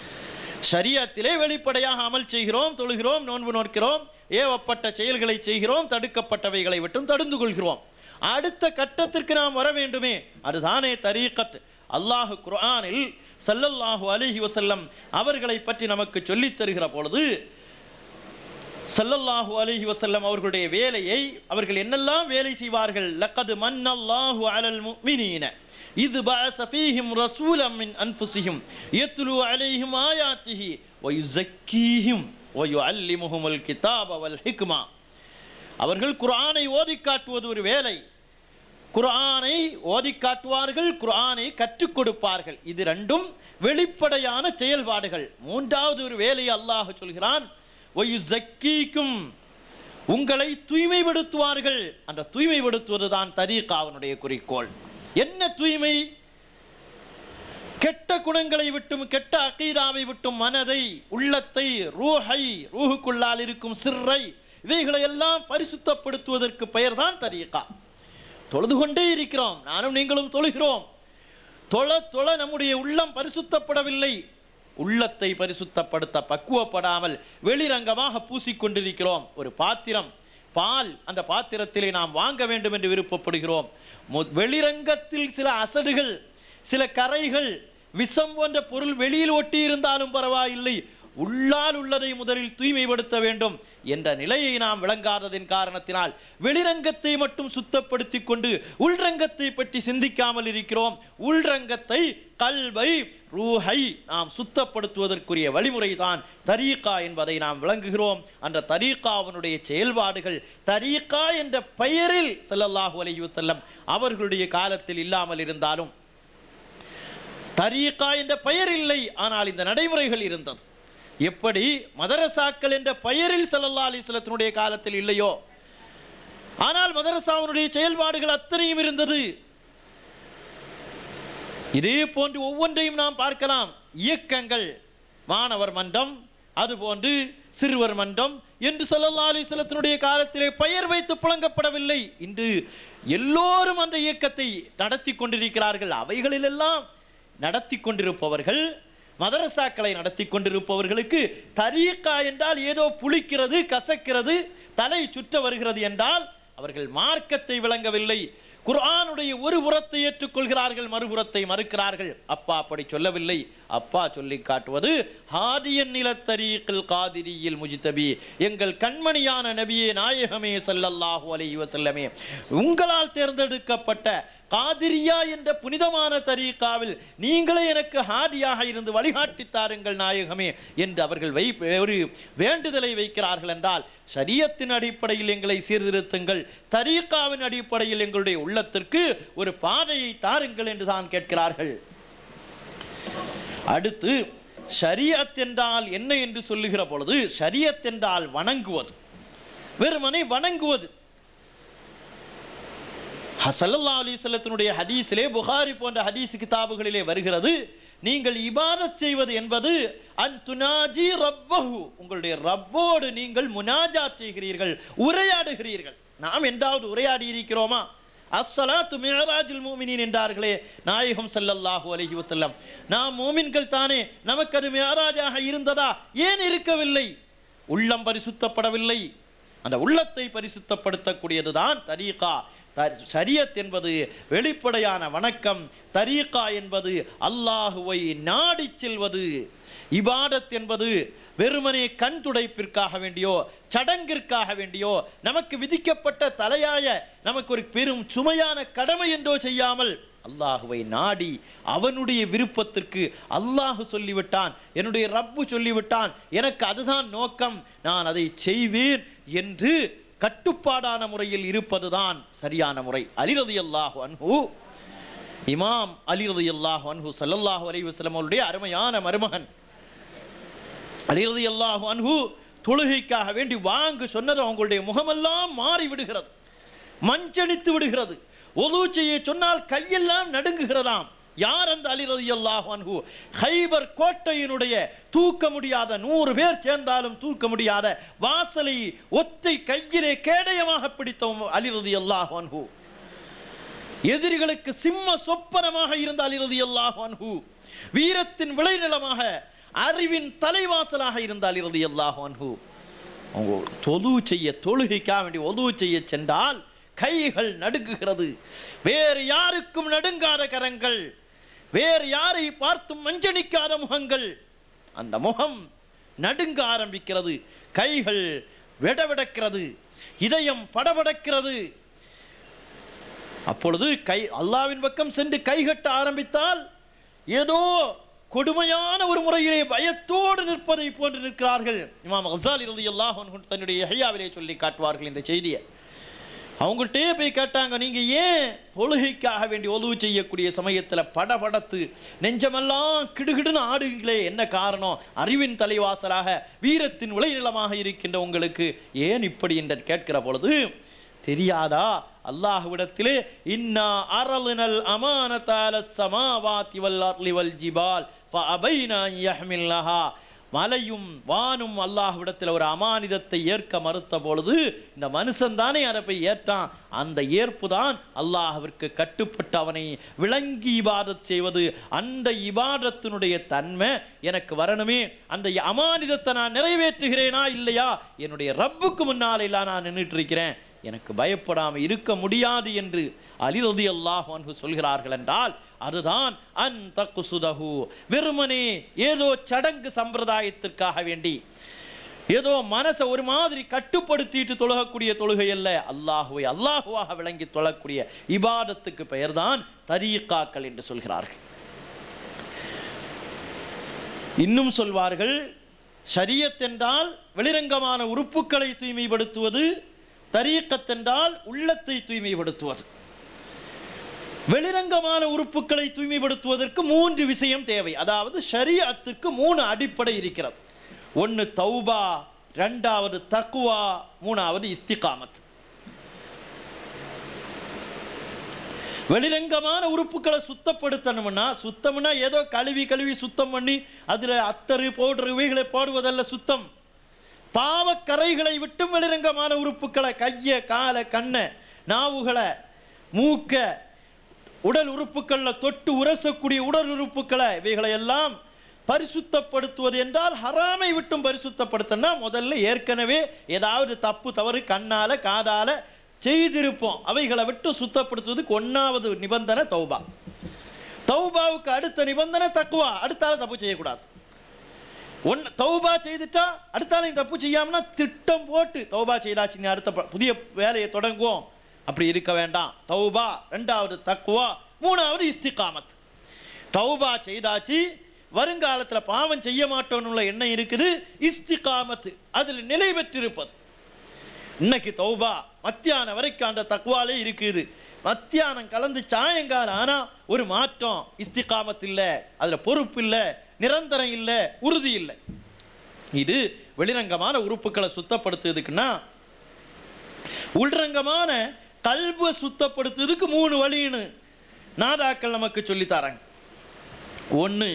ஷரியத்திலே வெளிப்படையாக அமல் செய்கிறோம் தொழுகிறோம் நோன்பு நோக்கிறோம் ஏவப்பட்ட செயல்களை செய்கிறோம் தடுக்கப்பட்டவைகளை விட்டும் தடுந்து கொள்கிறோம் அடுத்த கட்டத்திற்கு நாம் வர வேண்டுமே அதுதானே தரீகத் அல்லாஹ் குர்ஆனில் ஸல்லல்லாஹு அலைஹி வஸல்லம் அவர்களை பற்றி நமக்கு சொல்லித் தருகிற பொழுது ஸல்லல்லாஹு அலைஹி வஸல்லம் அவர்களுடைய வேலையை அவர்கள் என்னெல்லாம் வேலை செய்வார்கள் லக்கது மன்னல்லாஹு அலல் முஃமினீன இது பஅஸ ஃபீஹிம் ரசூலம் மின் அன்ஃபுஸிஹிம் யத்லு அலைஹிம் ஆயாத்திஹி வயுஸக்கீஹிம் வயுஅல்லிமுஹுமுல் கிதாப வல் ஹிக்மா அவர்கள் குர்ஆனை ஓதி காட்டுவது ஒரு வேலை குர்ஆனை ஓதி காட்டுவார்கள் குர்ஆனை கற்றுக் கொடுப்பார்கள் இது ரெண்டும் வெளிப்படையான செயல்பாடுகள் மூன்றாவது ஒரு வேலையை அல்லாஹ் சொல்கிறான் ஒயுசக்கீக்கும் உங்களை தூய்மைப்படுத்துவார்கள் அந்த தூய்மைப்படுத்துவது தான் தரீகாவனுடைய குறிக்கோள் என்ன தூய்மை கெட்ட குணங்களை விட்டும் கெட்ட அகீதாவை விட்டும் மனதை உள்ளத்தை ரூஹை ரூஹுக்குள்ளால் இருக்கும் சிர்ரை இவைகளை எல்லாம் பரிசுத்தப்படுத்துவதற்கு பெயர்தான் தரீகா தொழுது கொண்டே இருக்கிறோம் நானும் நீங்களும் தொழுகிறோம் தொழ தொழ நம்முடைய உள்ளம் பரிசுத்தப்படவில்லை உள்ளத்தை பரிசுத்தப்படுத்த பக்குவப்படாமல் வெளிரங்கமாக பூசிக்கொண்டிருக்கிறோம் ஒரு பாத்திரம் பால் அந்த பாத்திரத்திலே நாம் வாங்க வேண்டும் என்று விருப்பப்படுகிறோம் மு- வெளிரங்கத்தில் சில அசடுகள் சில கரைகள் விஷம் போன்ற பொருள் வெளியில் ஒட்டி இருந்தாலும் பரவாயில்லை உள்ளால் உள்ளதை முதலில் தூய்மைப்படுத்த வேண்டும் என்ற நிலையை நாம் விளங்காததின் காரணத்தினால் வெளிரங்கத்தை மட்டும் சுத்தப்படுத்திக் கொண்டு உள்ரங்கத்தை பற்றி சிந்திக்காமல் இருக்கிறோம் உள்ரங்கத்தை கல்வை ரூஹை நாம் சுத்தப்படுத்துவதற்குரிய வழிமுறை தான் தரீகா என்பதை நாம் விளங்குகிறோம் அந்த தரீகாவினுடைய செயல்பாடுகள் தரீகா என்ற பெயரில் ஸல்லல்லாஹு அலைஹி வஸல்லம் அவர்களுடைய காலத்தில் இல்லாமல் இருந்தாலும் தரீகா என்ற பெயர் இல்லை ஆனால் இந்த நடைமுறைகள் இருந்தது எப்படி மதரசாக்கள் என்ற பெயரில் ஸல்லல்லாஹு அலைஹி வஸல்லத்தினுடைய காலத்தில் இல்லையோ ஆனால் மதரசாவினுடைய செயல்பாடுகள் அத்தனையும் இருந்தது இதே போன்று ஒவ்வொன்றையும் நாம் பார்க்கலாம் இயக்கங்கள் மாணவர் மன்றம் அதுபோன்று சிறுவர் மன்றம் என்று ஸல்லல்லாஹு அலைஹி வஸல்லத்தினுடைய காலத்திலே பெயர் வைத்து புழங்கப்படவில்லை இன்று எல்லோரும் அந்த இயக்கத்தை நடத்தி கொண்டிருக்கிறார்கள் அவைகளிலெல்லாம் நடத்தி கொண்டிருப்பவர்கள் மதரசாக்களை நடத்தி கொண்டிருப்பவர்களுக்கு தரீக்கா என்றால் ஏதோ புளிக்கிறது கசக்கிறது தலை சுற்ற வருகிறது என்றால் அவர்கள் மார்க்கத்தை விளங்கவில்லை குர்ஆனுடைய ஒரு புறத்தை ஏற்றுக்கொள்கிறார்கள் மறுபுறத்தை மறுக்கிறார்கள் அப்பா அப்படி சொல்லவில்லை அப்பா சொல்லி காட்டுவது ஹாதியன் நிலத்தரீக்கில் காதிரியில் முஜிதபி எங்கள் கண்மணியான நபியே நாயகமே ஸல்லல்லாஹு அலைஹி வஸல்லமே உங்களால் தேர்ந்தெடுக்கப்பட்ட காதிரியா என்ற புனிதமான தரீகாவில் நீங்களே எனக்கு ஹாதியாக இருந்து வழிகாட்டி தாருங்கள் நாயகமே என்று அவர்கள் வை ஒரு வேண்டுதலை வைக்கிறார்கள் என்றால் ஷரியத்தின் அடிப்படையில் எங்களை சீர்திருத்துங்கள் தரீகாவின் அடிப்படையில் எங்களுடைய உள்ளத்திற்கு ஒரு பாதையை தாருங்கள் என்று தான் கேட்கிறார்கள் அடுத்து ஷரியத் என்றால் என்ன என்று சொல்லுகிற பொழுது ஷரியத் என்றால் வணங்குவது வெறுமனை வணங்குவது ஸல்லல்லாஹு அலைஹி வஸல்லத்தினுடைய ஹதீஸிலே புகாரி போன்ற ஹதீஸ் கிதாபுகளிலே வருகிறது நீங்கள் இபாதத் செய்வது என்பது அன் துனாஜி ரப்பஹு உங்களுடைய ரப்போடு நீங்கள் முனாஜாத் செய்கிறீர்கள் உரையாடுகிறீர்கள் நாம் என்றாவது உரையாடி இருக்கிறோமா அஸ்ஸலாத்து மிஅராஜுல் மூமினின் என்றார்களே நாயகம் ஸல்லல்லாஹு அலைஹி வஸல்லம் நாம் மூமின்கள் தானே நமக்கு அது மிஅராஜாக இருந்ததா ஏன் இருக்கவில்லை உள்ளம் பரிசுத்தப்படவில்லை அந்த உள்ளத்தை பரிசுத்தப்படுத்தக்கூடியதுதான் தரீகா த- ஷரியத் என்பது வெளிப்படையான வணக்கம் தரீகா என்பது அல்லாஹுவை நாடிச் செல்வது இபாதத் என்பது வெறுமனே கண் துடைப்பிற்காக வேண்டியோ சடங்கிற்காக வேண்டியோ நமக்கு விதிக்கப்பட்ட தலையாய நமக்கு ஒரு பெரும் சுமையான கடமை என்றோ செய்யாமல் அல்லாஹுவை நாடி அவனுடைய விருப்பத்திற்கு அல்லாஹ் சொல்லிவிட்டான் என்னுடைய ரப்பு சொல்லிவிட்டான் எனக்கு அதுதான் நோக்கம் நான் அதை செய்வேன் என்று கட்டுப்பாடான முறையில் இருப்பதுதான் சரியான முறை அலிரதி அல்லாஹு அன்ஹு இமாம் அலிரதி அல்லாஹு அன்ஹு ஸல்லல்லாஹு அலைஹி வஸல்லம் அவருடைய அருமையான மருமகன் அலிரதி அல்லாஹு அன்ஹு தொழுகைக்காக வேண்டி வாங்கு சொன்னது அவங்களுடைய முகமெல்லாம் மாறி விடுகிறது மஞ்சளித்து விடுகிறது ஒது செய்ய சொன்னால் கையெல்லாம் நடுங்குகிறதாம் யார் அந்த அலி ரலியல்லாஹு அன்ஹு ஹைபர் கோட்டையினுடைய தூக்க முடியாத நூறு பேர் சேர்ந்தாலும் தூக்க முடியாத வாசலை ஒத்தை கையிலே கேடயமாக பிடித்த அலி ரலியல்லாஹு அன்ஹு எதிரிகளுக்கு சிம்ம சொப்பனமாக இருந்த அலி ரலியல்லாஹு அன்ஹு வீரத்தின் விளைநிலமாக அறிவின் தலைவாசலாக இருந்தால் இறுதி அல்லாஹ் அன்ஹு அவங்க தொழு செய்ய தொழுகைக்காக வேண்டி ஒதுவு செய்ய சென்றால் கைகள் நடுங்குகிறது வேறு யாருக்கும் நடுங்காத கரங்கள் வேறு யாரை பார்த்தும் மஞ்சணிக்காத முகங்கள் அந்த முகம் நடுங்க ஆரம்பிக்கிறது கைகள் விடவிடக்கிறது இதயம் படபடக்கிறது அப்பொழுது கை அல்லாவின் பக்கம் சென்று கைகட்ட ஆரம்பித்தால் ஏதோ கொடுமையான ஒரு முறையிலே பயத்தோடு நிற்பதை போன்று நிற்கிறார்கள் இமாம் ஹசால் இறுதி அல்லாஹ் தன்னுடைய ஹையாவிலே சொல்லி காட்டுவார்கள் இந்த செய்தியை அவங்கள்ட்டே போய் கேட்டாங்க நீங்க ஏன் தொழுகைக்காக வேண்டி ஒழுவு செய்யக்கூடிய சமயத்துல படபடத்து நெஞ்சமெல்லாம் கிடுகிடுன்னு ஆடுங்களே என்ன காரணம் அறிவின் தலைவாசலாக வீரத்தின் விளைநிலமாக இருக்கின்ற உங்களுக்கு ஏன் இப்படி என்று கேட்கிற பொழுது தெரியாதா அல்லாஹ்விடத்திலே இன்னா அரலுனல் அமானதால சமாவாதி வல் அர்லி வல் ஜிபால் ஃபஅபைனா அன் யஹ்மில்லஹா மலையும் வானும் அல்லாஹ்விடத்தில் ஒரு அமானிதத்தை ஏற்க மறுத்த பொழுது இந்த மனுஷன் தானே அதை போய் ஏற்றான் அந்த ஏற்பு தான் அல்லாஹ்விற்கு கட்டுப்பட்டு அவனை விளங்கி இபாதத் செய்வது அந்த இபாதத்தினுடைய தன்மை எனக்கு வரணுமே அந்த அமானிதத்தை நான் நிறைவேற்றுகிறேனா இல்லையா என்னுடைய ரப்புக்கு முன்னாலெல்லாம் நான் நின்றுட்டு இருக்கிறேன் எனக்கு பயப்படாமல் இருக்க முடியாது என்று அலிரதி அல்லாஹ் அன்ஹு சொல்கிறார்கள் என்றால் அதுதான் அன் தக்குசுதஹு வெறுமனே ஏதோ சடங்கு சம்பிரதாயத்திற்காக வேண்டி ஏதோ மனசை ஒரு மாதிரி கட்டுப்படுத்திட்டு தொழுகக்கூடிய தொழுகை அல்ல அல்லாஹுவை அல்லாஹுவாக விளங்கி தொழக்கூடிய இபாதத்துக்கு பெயர்தான் தரீக்காக்கள் என்று சொல்கிறார்கள் இன்னும் சொல்வார்கள் ஷரியத் என்றால் வெளிரங்கமான உறுப்புகளை தூய்மைப்படுத்துவது தரீக்கத் என்றால் உள்ளத்தை தூய்மைப்படுத்துவது வெளிரங்கமான உறுப்புகளை தூய்மைப்படுத்துவதற்கு மூன்று விஷயம் தேவை அதாவது ஷரியத்துக்கு மூணு அடிப்படை இருக்கிறது ஒன்று தௌபா ரெண்டாவது தக்குவா மூணாவது இஸ்திகாமத் வெளிரங்கமான உறுப்புகளை சுத்தப்படுத்தணும்னா சுத்தம்னா ஏதோ கழுவி கழுவி சுத்தம் பண்ணி அதுல அத்தரு பவுடர் இவைகளை போடுவதல்ல சுத்தம் பாவக்கரைகளை விட்டும் வெளிரங்கமான உறுப்புகளை கைய காலை கண்ணை நாவுகளை மூக்க உடல் உறுப்புகள்ல தொட்டு உரசக்கூடிய உடல் உறுப்புகளை இவைகளை எல்லாம் பரிசுத்தப்படுத்துவது என்றால் ஹராமை விட்டும் பரிசுத்தப்படுத்தினா முதல்ல ஏற்கனவே ஏதாவது தப்பு தவறு கண்ணால காதால செய்திருப்போம் அவைகளை விட்டு சுத்தப்படுத்துவதுக்கு ஒன்னாவது நிபந்தனை தௌபா தௌபாவுக்கு அடுத்த நிபந்தனை தக்குவா அடுத்தால தப்பு செய்யக்கூடாது ஒன் தௌபா செய்துட்டா அடுத்தால நீ தப்பு செய்யாமனா திட்டம் போட்டு தௌபா செய்தாச்சு நீ அடுத்த ப- புதிய வேலையை தொடங்குவோம் அப்படி இருக்க வேண்டாம் தௌபா ரெண்டாவது தக்குவா மூணாவது இஸ்திகாமத் தௌபா செய்தாச்சு வருங்காலத்துல பாவம் செய்ய மாட்டோம்னு எண்ணம் இருக்குது இஸ்திகாமத் அதில் நிலை பெற்றிருப்பது இன்னைக்கு தௌபா மத்தியானம் வரைக்கும் அந்த தக்குவாலே இருக்குது மத்தியானம் கலந்து சாயங்காலம் ஆனா ஒரு மாற்றம் இஸ்திகாமத் இல்ல அதுல பொறுப்பு இல்ல நிரந்தரம் இல்ல உறுதி இல்லை இது வெளிரங்கமான உறுப்புகளை சுத்தப்படுத்துறதுக்குன்னா உள்ரங்கமான கல்பை சுத்தப்படுத்துறதுக்கு மூணு வழின்னு நாதாக்கள் நமக்கு சொல்லி தராங்க ஒண்ணு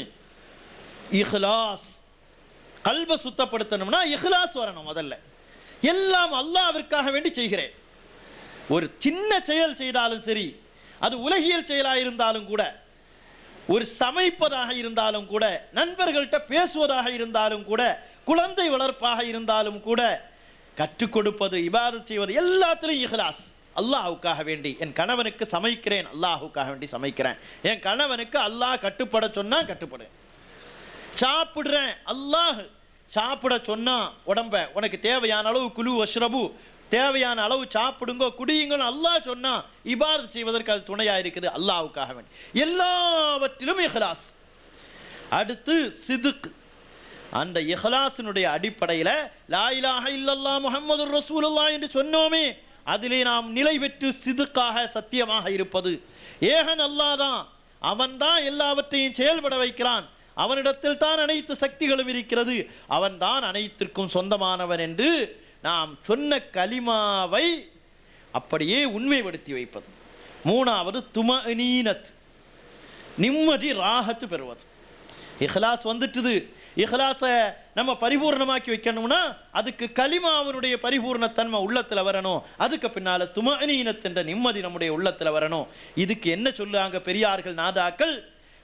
இஹ்லாஸ் கல்பை சுத்தப்படுத்தணும்னா இஹ்லாஸ் வரணும் முதல்ல எல்லாம் அல்லாஹ்விற்காக வேண்டி செய்கிறேன் ஒரு சின்ன செயல் செய்தாலும் சரி அது உலகியல் செயலாக இருந்தாலும் கூட ஒரு சமைப்பதாக இருந்தாலும் கூட நண்பர்கள்ட்ட பேசுவதாக இருந்தாலும் கூட குழந்தை வளர்ப்பாக இருந்தாலும் கூட கற்றுக் கொடுப்பது இபாதத் செய்வது எல்லாத்திலும் இஹ்லாஸ் அல்லாஹ்வுக்காக வேண்டி என் கணவனுக்கு சமைக்கிறேன் அல்லாஹ்வுக்காக வேண்டி சமைக்கிறேன் என் கணவனுக்கு அல்லாஹ் கட்டுப்பட சொன்னா கட்டுப்படு சாப்பிடுறேன் அல்லாஹ் சாப்பிட சொன்னா உடம்ப உனக்கு தேவையான அளவு குழு வஷ்ரபு தேவையான அளவு சாப்பிடுங்க குடியுங்கன்னு அல்லாஹ் சொன்னா இபாதத் செய்வதற்கு அது துணையா இருக்குது அல்லாஹ்வுக்காக வேண்டி எல்லாவற்றிலும் இஹ்லாஸ் அடுத்து சிதுக் அந்த இஹ்லாஸினுடைய அடிப்படையில லா இலாஹ இல்லல்லாஹ் முஹம்மதுர் ரசூலுல்லாஹ் என்று சொன்னோமே அதிலே நாம் நிலை பெற்று சிதுக்காக சத்தியமாக இருப்பது ஏகன் அல்லாஹ் தான் அவன் தான் எல்லாவற்றையும் செயல்பட வைக்கிறான் அவனிடத்தில் தான் அனைத்து சக்திகளும் இருக்கிறது அவன் தான் அனைத்திற்கும் சொந்தமானவன் என்று நாம் சொன்ன கலிமாவை அப்படியே உண்மைப்படுத்தி வைப்பது மூணாவது துமநீனத் நிம்மதி ராகத்து பெறுவது இஹ்லாஸ் வந்துட்டுது இஹ்லாஸை நம்ம பரிபூர்ணமாக்கி வைக்கணும்னா அதுக்கு கலிமாவனுடைய பரிபூர்ணத்தன்மை உள்ளத்துல வரணும் அதுக்கு பின்னால துமநீனத் என்ற நிம்மதி நம்முடைய உள்ளத்துல வரணும் இதுக்கு என்ன சொல்லுவாங்க பெரியார்கள் நாதாக்கள்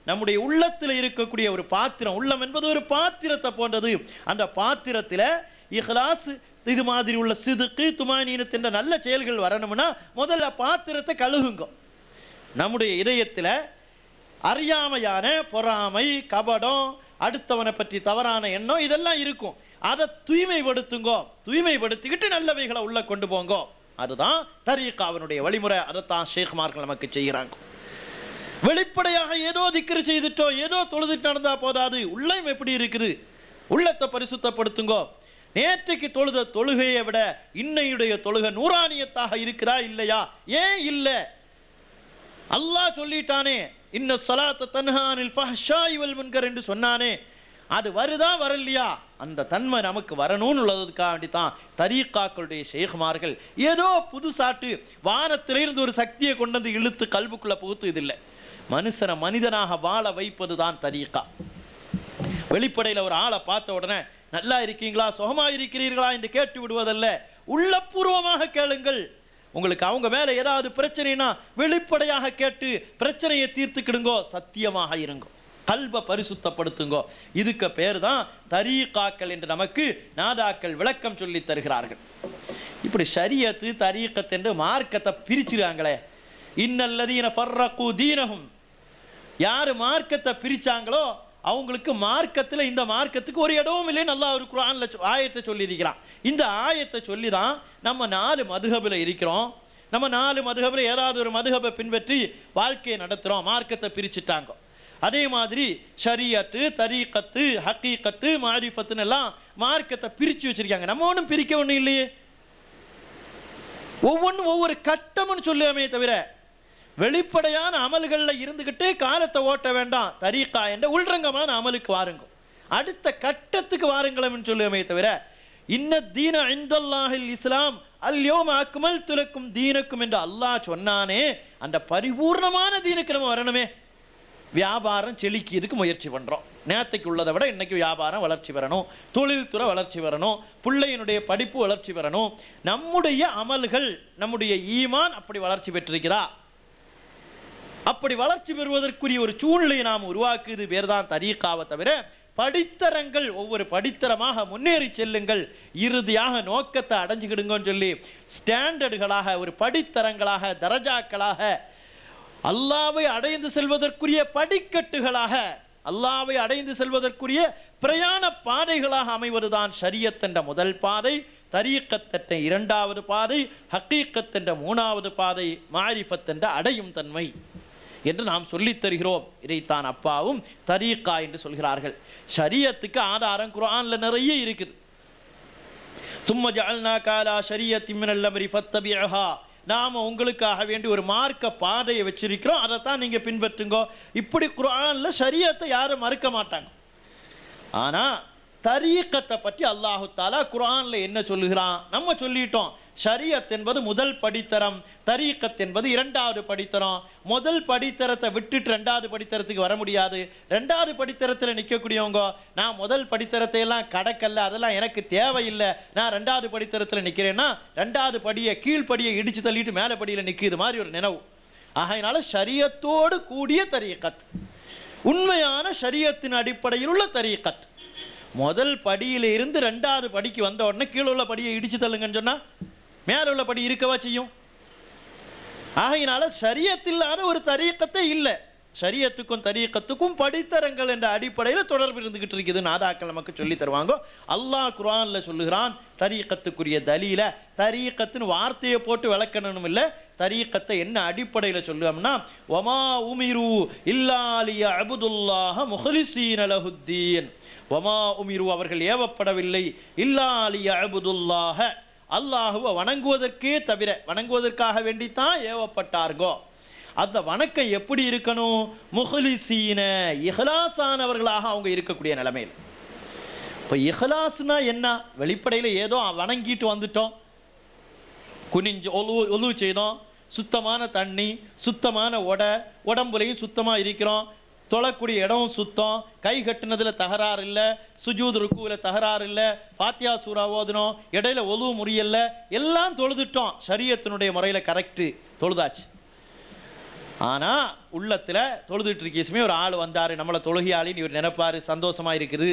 நம்முடைய உள்ளத்தில் இருக்கக்கூடிய ஒரு பாத்திரம் உள்ளம் என்பது ஒரு பாத்திரத்தை போன்றது அந்த பாத்திரத்தில் இஹ்லாஸ் இது மாதிரி உள்ள சிதுக்கு துமானீனத்தின் நல்ல செயல்கள் வரணும்னா முதல்ல பாத்திரத்தை கழுகுங்க நம்முடைய இதயத்தில் அறியாமையான பொறாமை கபடம் அடுத்தவனை பற்றி தவறான எண்ணம் இதெல்லாம் இருக்கும் அதை தூய்மைப்படுத்துங்கோ தூய்மைப்படுத்திக்கிட்டு நல்லவைகளை உள்ள கொண்டு போங்கோ அதுதான் தரீக்காவினுடைய வழிமுறை அதைத்தான் ஷேக்மார்கள் நமக்கு செய்கிறாங்க வெளிப்படையாக ஏதோ திக்ரு செய்துட்டோ ஏதோ தொழுதுட்டு நடந்தா போதாது உள்ளம் எப்படி இருக்குது உள்ளத்தை பரிசுத்தப்படுத்துங்கோ நேற்றைக்கு தொழுத தொழுகையை விட இன்னையுடைய தொழுகை நூறானியத்தாக இருக்குதா இல்லையா ஏன் இல்லை அல்லாஹ் சொல்லிட்டானே இன்ன சலாத்த தன்ஹானில் ஃபஹ்ஷாய் வல் முன்கர் என்று சொன்னானே அது வருதா வரலையா அந்த தன்மை நமக்கு வரணும்னு உள்ளதுக்காக வேண்டி தான் தரீக்காக்களுடைய ஷேகுமார்கள் ஏதோ புதுசாட்டு வானத்திலிருந்து ஒரு சக்தியை கொண்டு வந்து இழுத்து கல்புக்குள்ள புகுத்து இதில்லை மனுஷனை மனிதனாக வாழ வைப்பது தான் தரீக்கா வெளிப்படையில் ஒரு ஆளை பார்த்த உடனே நல்லா இருக்கீங்களா சுகமா இருக்கிறீர்களா என்று கேட்டு விடுவதல்ல உள்ளபூர்வமாக கேளுங்கள் உங்களுக்கு அவங்க மேல ஏதாவது பிரச்சனைனா வெளிப்படையாக கேட்டு பிரச்சனையை தீர்த்துக்கிடுங்கோ சத்தியமாக இருங்கோ கல்ப பரிசுத்தப்படுத்துங்கோ இதுக்கு பேர் தான் தரீகாக்கள் என்று நமக்கு நாதாக்கள் விளக்கம் சொல்லி தருகிறார்கள் இப்படி ஷரியத்து தரீக்கத் என்று மார்க்கத்தை பிரிச்சிருக்காங்களே இன்னல்லதீன ஃபர்ரகு தீனஹும் யார் மார்க்கத்தை பிரிச்சாங்களோ அவங்களுக்கு மார்க்கத்துல இந்த மார்க்கத்துக்கு ஒரு இடமும் இல்லைன்னு நல்லா ஒரு குரான்ல சொ- ஆயத்தை சொல்லியிருக்கிறான் இந்த ஆயத்தை சொல்லி தான் நம்ம நாலு மதுகபில் இருக்கிறோம் நம்ம நாலு மதுகபில் ஏதாவது ஒரு மதுகபை பின்பற்றி வாழ்க்கையை நடத்துறோம் மார்க்கத்தை பிரிச்சுட்டாங்க அதே மாதிரி ஷரியத்து தரீக்கத்து ஹக்கீக்கத்து மாரிஃபத்துன்னு எல்லாம் மார்க்கத்தை பிரிச்சு வச்சிருக்காங்க நம்ம ஒன்றும் பிரிக்க ஒன்றும் இல்லையே ஒவ்வொன்றும் ஒவ்வொரு கட்டம்னு சொல்லுவோமே தவிர வெளிப்படையான அமல்கள்ல இருந்துகிட்டு காலத்தை ஓட்ட வேண்டாம் தரீக்கா என்ற உள்ரங்கமான அமலுக்கு வாருங்க அடுத்த கட்டத்துக்கு வாருங்களேன்னு சொல்லுவோமே தவிர இன்ன தீன இந்தல்லாஹில் இஸ்லாம் அல்யோம அக்மல் துலக்கும் தீனக்கும் என்று அல்லாஹ் சொன்னானே அந்த பரிபூர்ணமான தீனுக்கு நம்ம வரணுமே வியாபாரம் செழிக்கிறதுக்கு முயற்சி பண்றோம் நேத்தைக்கு உள்ளதை விட இன்னைக்கு வியாபாரம் வளர்ச்சி பெறணும் தொழில்துறை வளர்ச்சி பெறணும் பிள்ளையினுடைய படிப்பு வளர்ச்சி பெறணும் நம்முடைய அமல்கள் நம்முடைய ஈமான் அப்படி வளர்ச்சி பெற்றிருக்கிறா அப்படி வளர்ச்சி பெறுவதற்குரிய ஒரு சூழ்நிலையை நாம் உருவாக்குவது பேர் தான் தரீக்காவை தவிர படித்தரங்கள் ஒவ்வொரு படித்தரமாக முன்னேறி செல்லுங்கள் இறுதியாக நோக்கத்தை அடைஞ்சுக்கிடுங்கன்னு சொல்லி ஸ்டாண்டர்டுகளாக ஒரு படித்தரங்களாக தரஜாக்களாக அல்லாவை அடைந்து செல்வதற்குரிய படிக்கட்டுகளாக அல்லாவை அடைந்து செல்வதற்குரிய பிரயாண பாதைகளாக அமைவதுதான் ஷரியத் என்ற முதல் பாதை தரீக்கத் என்ற இரண்டாவது பாதை ஹக்கீக்கத் என்ற மூணாவது பாதை மாரிஃபத் என்ற அடையும் தன்மை என்று நாம் சொல்லித் தருகிறோம் இதைத்தான் அப்பாவும் தரீக்கா என்று சொல்கிறார்கள் ஷரியத்துக்கு ஆதாரம் குர்ஆன்ல நிறைய இருக்குது சும்ம ஜஅல்னா காலா ஷரியத்தி மினல் அம்ரி ஃபத்தபிஅஹா நாம உங்களுக்காக வேண்டி ஒரு மார்க்க பாதையை வச்சிருக்கிறோம் அதை தான் நீங்க பின்பற்றுங்க இப்படி குர்ஆன்ல ஷரியத்தை யாரும் மறுக்க மாட்டாங்க ஆனா தரீக்கத்தை பற்றி அல்லாஹு தாலா குர்ஆன்ல என்ன சொல்லுகிறான் நம்ம சொல்லிட்டோம் ஷரியத் என்பது முதல் படித்தரம் தரீக்கத் என்பது இரண்டாவது படித்தரம் முதல் படித்தரத்தை விட்டுட்டு ரெண்டாவது படித்தரத்துக்கு வர முடியாது ரெண்டாவது படித்தரத்துல நிக்கக்கூடியவங்க நான் முதல் படித்தரத்தை எல்லாம் கடக்கல்ல அதெல்லாம் எனக்கு தேவையில்லை நான் ரெண்டாவது படித்தரத்துல நிக்கிறேன்னா ரெண்டாவது படியை கீழ்ப்படியை இடிச்சு தள்ளிட்டு மேலே படியில நிக்குது மாதிரி ஒரு நினைவு ஆகையினால ஷரியத்தோடு கூடிய தரீக்கத் உண்மையான ஷரியத்தின் அடிப்படையில் உள்ள தரீக்கத் முதல் படியில இருந்து ரெண்டாவது படிக்கு வந்த உடனே கீழே உள்ள படியை இடிச்சு தள்ளுங்கன்னு சொன்னா மேல உள்ள படி இருக்கவா செய்யும் ஆகையினால ஷரியத்தில்லாத ஒரு தரீக்கத்தை இல்லை ஷரியத்துக்கும் தரீக்கத்துக்கும் படித்தரங்கள் என்ற அடிப்படையில் தொடர்பு இருந்துகிட்டு இருக்குது நாதாக்கள் நமக்கு சொல்லி தருவாங்க அல்லாஹ் குர்ஆன்ல சொல்லுகிறான் தரீக்கத்துக்குரிய தலீல தரீக்கத்துன்னு வார்த்தையை போட்டு விளக்கணும் இல்லை தரீக்கத்தை என்ன அடிப்படையில் சொல்லுவோம்னா ஒமா உமிரு இல்லாலிய அபுதுல்லாஹ முஹலிசீன லஹுத்தீன் ஒமா உமிரு அவர்கள் ஏவப்படவில்லை இல்லாலிய அபுதுல்லாஹ அல்லாஹுவை வணங்குவதற்கே தவிர வணங்குவதற்காக வேண்டித்தான் ஏவப்பட்டார்கோ அந்த வணக்கம் எப்படி இருக்கணும் முஹலிசீன இஹ்லாஸானவர்களாக அவங்க இருக்கக்கூடிய நிலைமையில் இப்போ இஹ்லாஸ்னா என்ன வெளிப்படையில் ஏதோ வணங்கிட்டு வந்துட்டோம் குனிஞ்சு ஒலு ஒலு செய்தோம் சுத்தமான தண்ணி சுத்தமான உடை உடம்புலையும் சுத்தமாக இருக்கிறோம் தொழக்கூடிய இடம் சுத்தம் கை கட்டுனதுல தகராறு இல்லை சுஜூத் ருக்குவில் தகராறு இல்லை பாத்தியா சூறா ஓதுனோம் இடையில ஒலு முறியல்ல எல்லாம் தொழுதுட்டோம் ஷரியத்தினுடைய முறையில் கரெக்டு தொழுதாச்சு ஆனா உள்ளத்துல தொழுதுட்டு இருக்க சமயம் ஒரு ஆள் வந்தாரு நம்மளை தொழுகையாளின்னு இவர் நினைப்பாரு சந்தோஷமா இருக்குது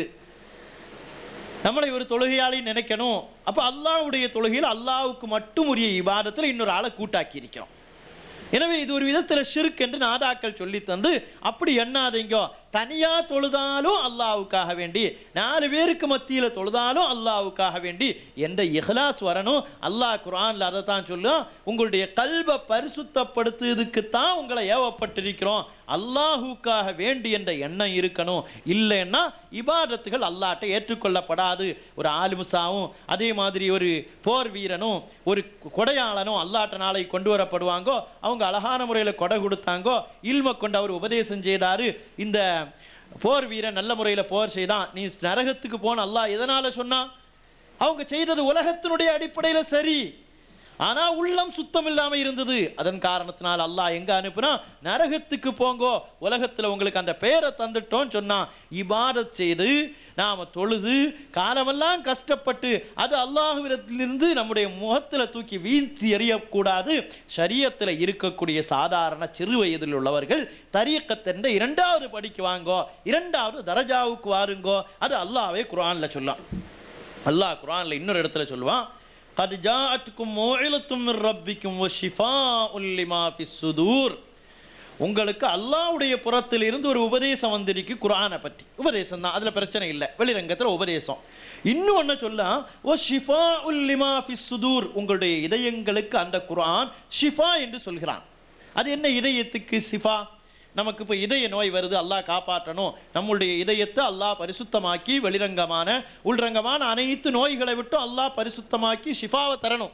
நம்மளை ஒரு தொழுகையாளி நினைக்கணும் அப்ப அல்லாஹ்வுடைய தொழுகையில் அல்லாஹ்வுக்கு மட்டும் உரிய இபாதத்தில் இன்னொரு ஆளை கூட்டாக்கி இருக்கிறோம் எனவே இது ஒரு விதத்துல ஷிர்க் என்று நாதாக்கள் சொல்லி தந்து அப்படி எண்ணாதீங்க தனியா தொழுதாலும் அல்லாஹ்வுக்காக வேண்டி நாலு பேருக்கு மத்தியில தொழுதாலும் அல்லாஹ்வுக்காக வேண்டி என்ற இஹ்லாஸ் வரணும் அல்லாஹ் குர்ஆன்ல அதை தான் சொல்லும் உங்களுடைய கல்வை பரிசுத்தப்படுத்துறதுக்கு தான் உங்களை ஏவப்பட்டிருக்கிறோம் அல்லாஹுக்காக வேண்டி என்ற எண்ணம் இருக்கணும் இல்லைன்னா இபாதத்துகள் அல்லாட்ட ஏற்றுக்கொள்ளப்படாது ஒரு ஆலிமுசாவும் அதே மாதிரி ஒரு போர் வீரனும் ஒரு கொடையாளனும் அல்லாட்ட நாளை கொண்டு வரப்படுவாங்கோ அவங்க அழகான முறையில் கொடை கொடுத்தாங்கோ இல்ம கொண்டு அவர் உபதேசம் செய்தாரு இந்த போர் வீரன் நல்ல முறையில் போர் செய்தான் நீ நரகத்துக்கு போன அல்லாஹ் எதனால சொன்னான் அவங்க செய்தது உலகத்தினுடைய அடிப்படையில சரி ஆனா உள்ளம் சுத்தம் இல்லாம இருந்தது அதன் காரணத்தினால் அல்லாஹ் எங்க அனுப்புனா நரகத்துக்கு போங்கோ உலகத்துல உங்களுக்கு அந்த பெயரை தந்துட்டோம் சொன்னா இபாதத் செய்து நாம தொழுது காலமெல்லாம் கஷ்டப்பட்டு அது அல்லாஹ்விடத்திலிருந்து நம்முடைய முகத்துல தூக்கி வீழ்த்தி எறியக்கூடாது ஷரியத்துல இருக்கக்கூடிய சாதாரண சிறு வயதில் உள்ளவர்கள் தரியக்கத்தென்ற இரண்டாவது படிக்கு வாங்கோ இரண்டாவது தரஜாவுக்கு வாருங்கோ அது அல்லாஹ்வே குர்ஆன்ல சொல்லலாம் அல்லாஹ் குர்ஆன்ல இன்னொரு இடத்துல சொல்லுவான் قد جاءتكم موعظة من ربكم وشفاء لما في الصدور உங்களுக்கு அல்லாஹ்வுடைய புறத்தில் இருந்து ஒரு உபதேசம் வந்திருக்கு குர்ஆனை பற்றி உபதேசம் தான் அதுல பிரச்சனை இல்லை வெளிரங்கத்துல உபதேசம் இன்னும் ஒன்று சொல்ல ஓ ஷிஃபா உல்லிமா ஃபி சுதூர் உங்களுடைய இதயங்களுக்கு அந்த குர்ஆன் ஷிஃபா என்று சொல்கிறான் அது என்ன இதயத்துக்கு ஷிஃபா நமக்கு இப்போ இதய நோய் வருது அல்லாஹ் காப்பாற்றணும் நம்முடைய இதயத்தை அல்லாஹ் பரிசுத்தமாக்கி வெளிரங்கமான உள்ரங்கமான அனைத்து நோய்களை விட்டு அல்லாஹ் பரிசுத்தமாக்கி ஷிஃபாவை தரணும்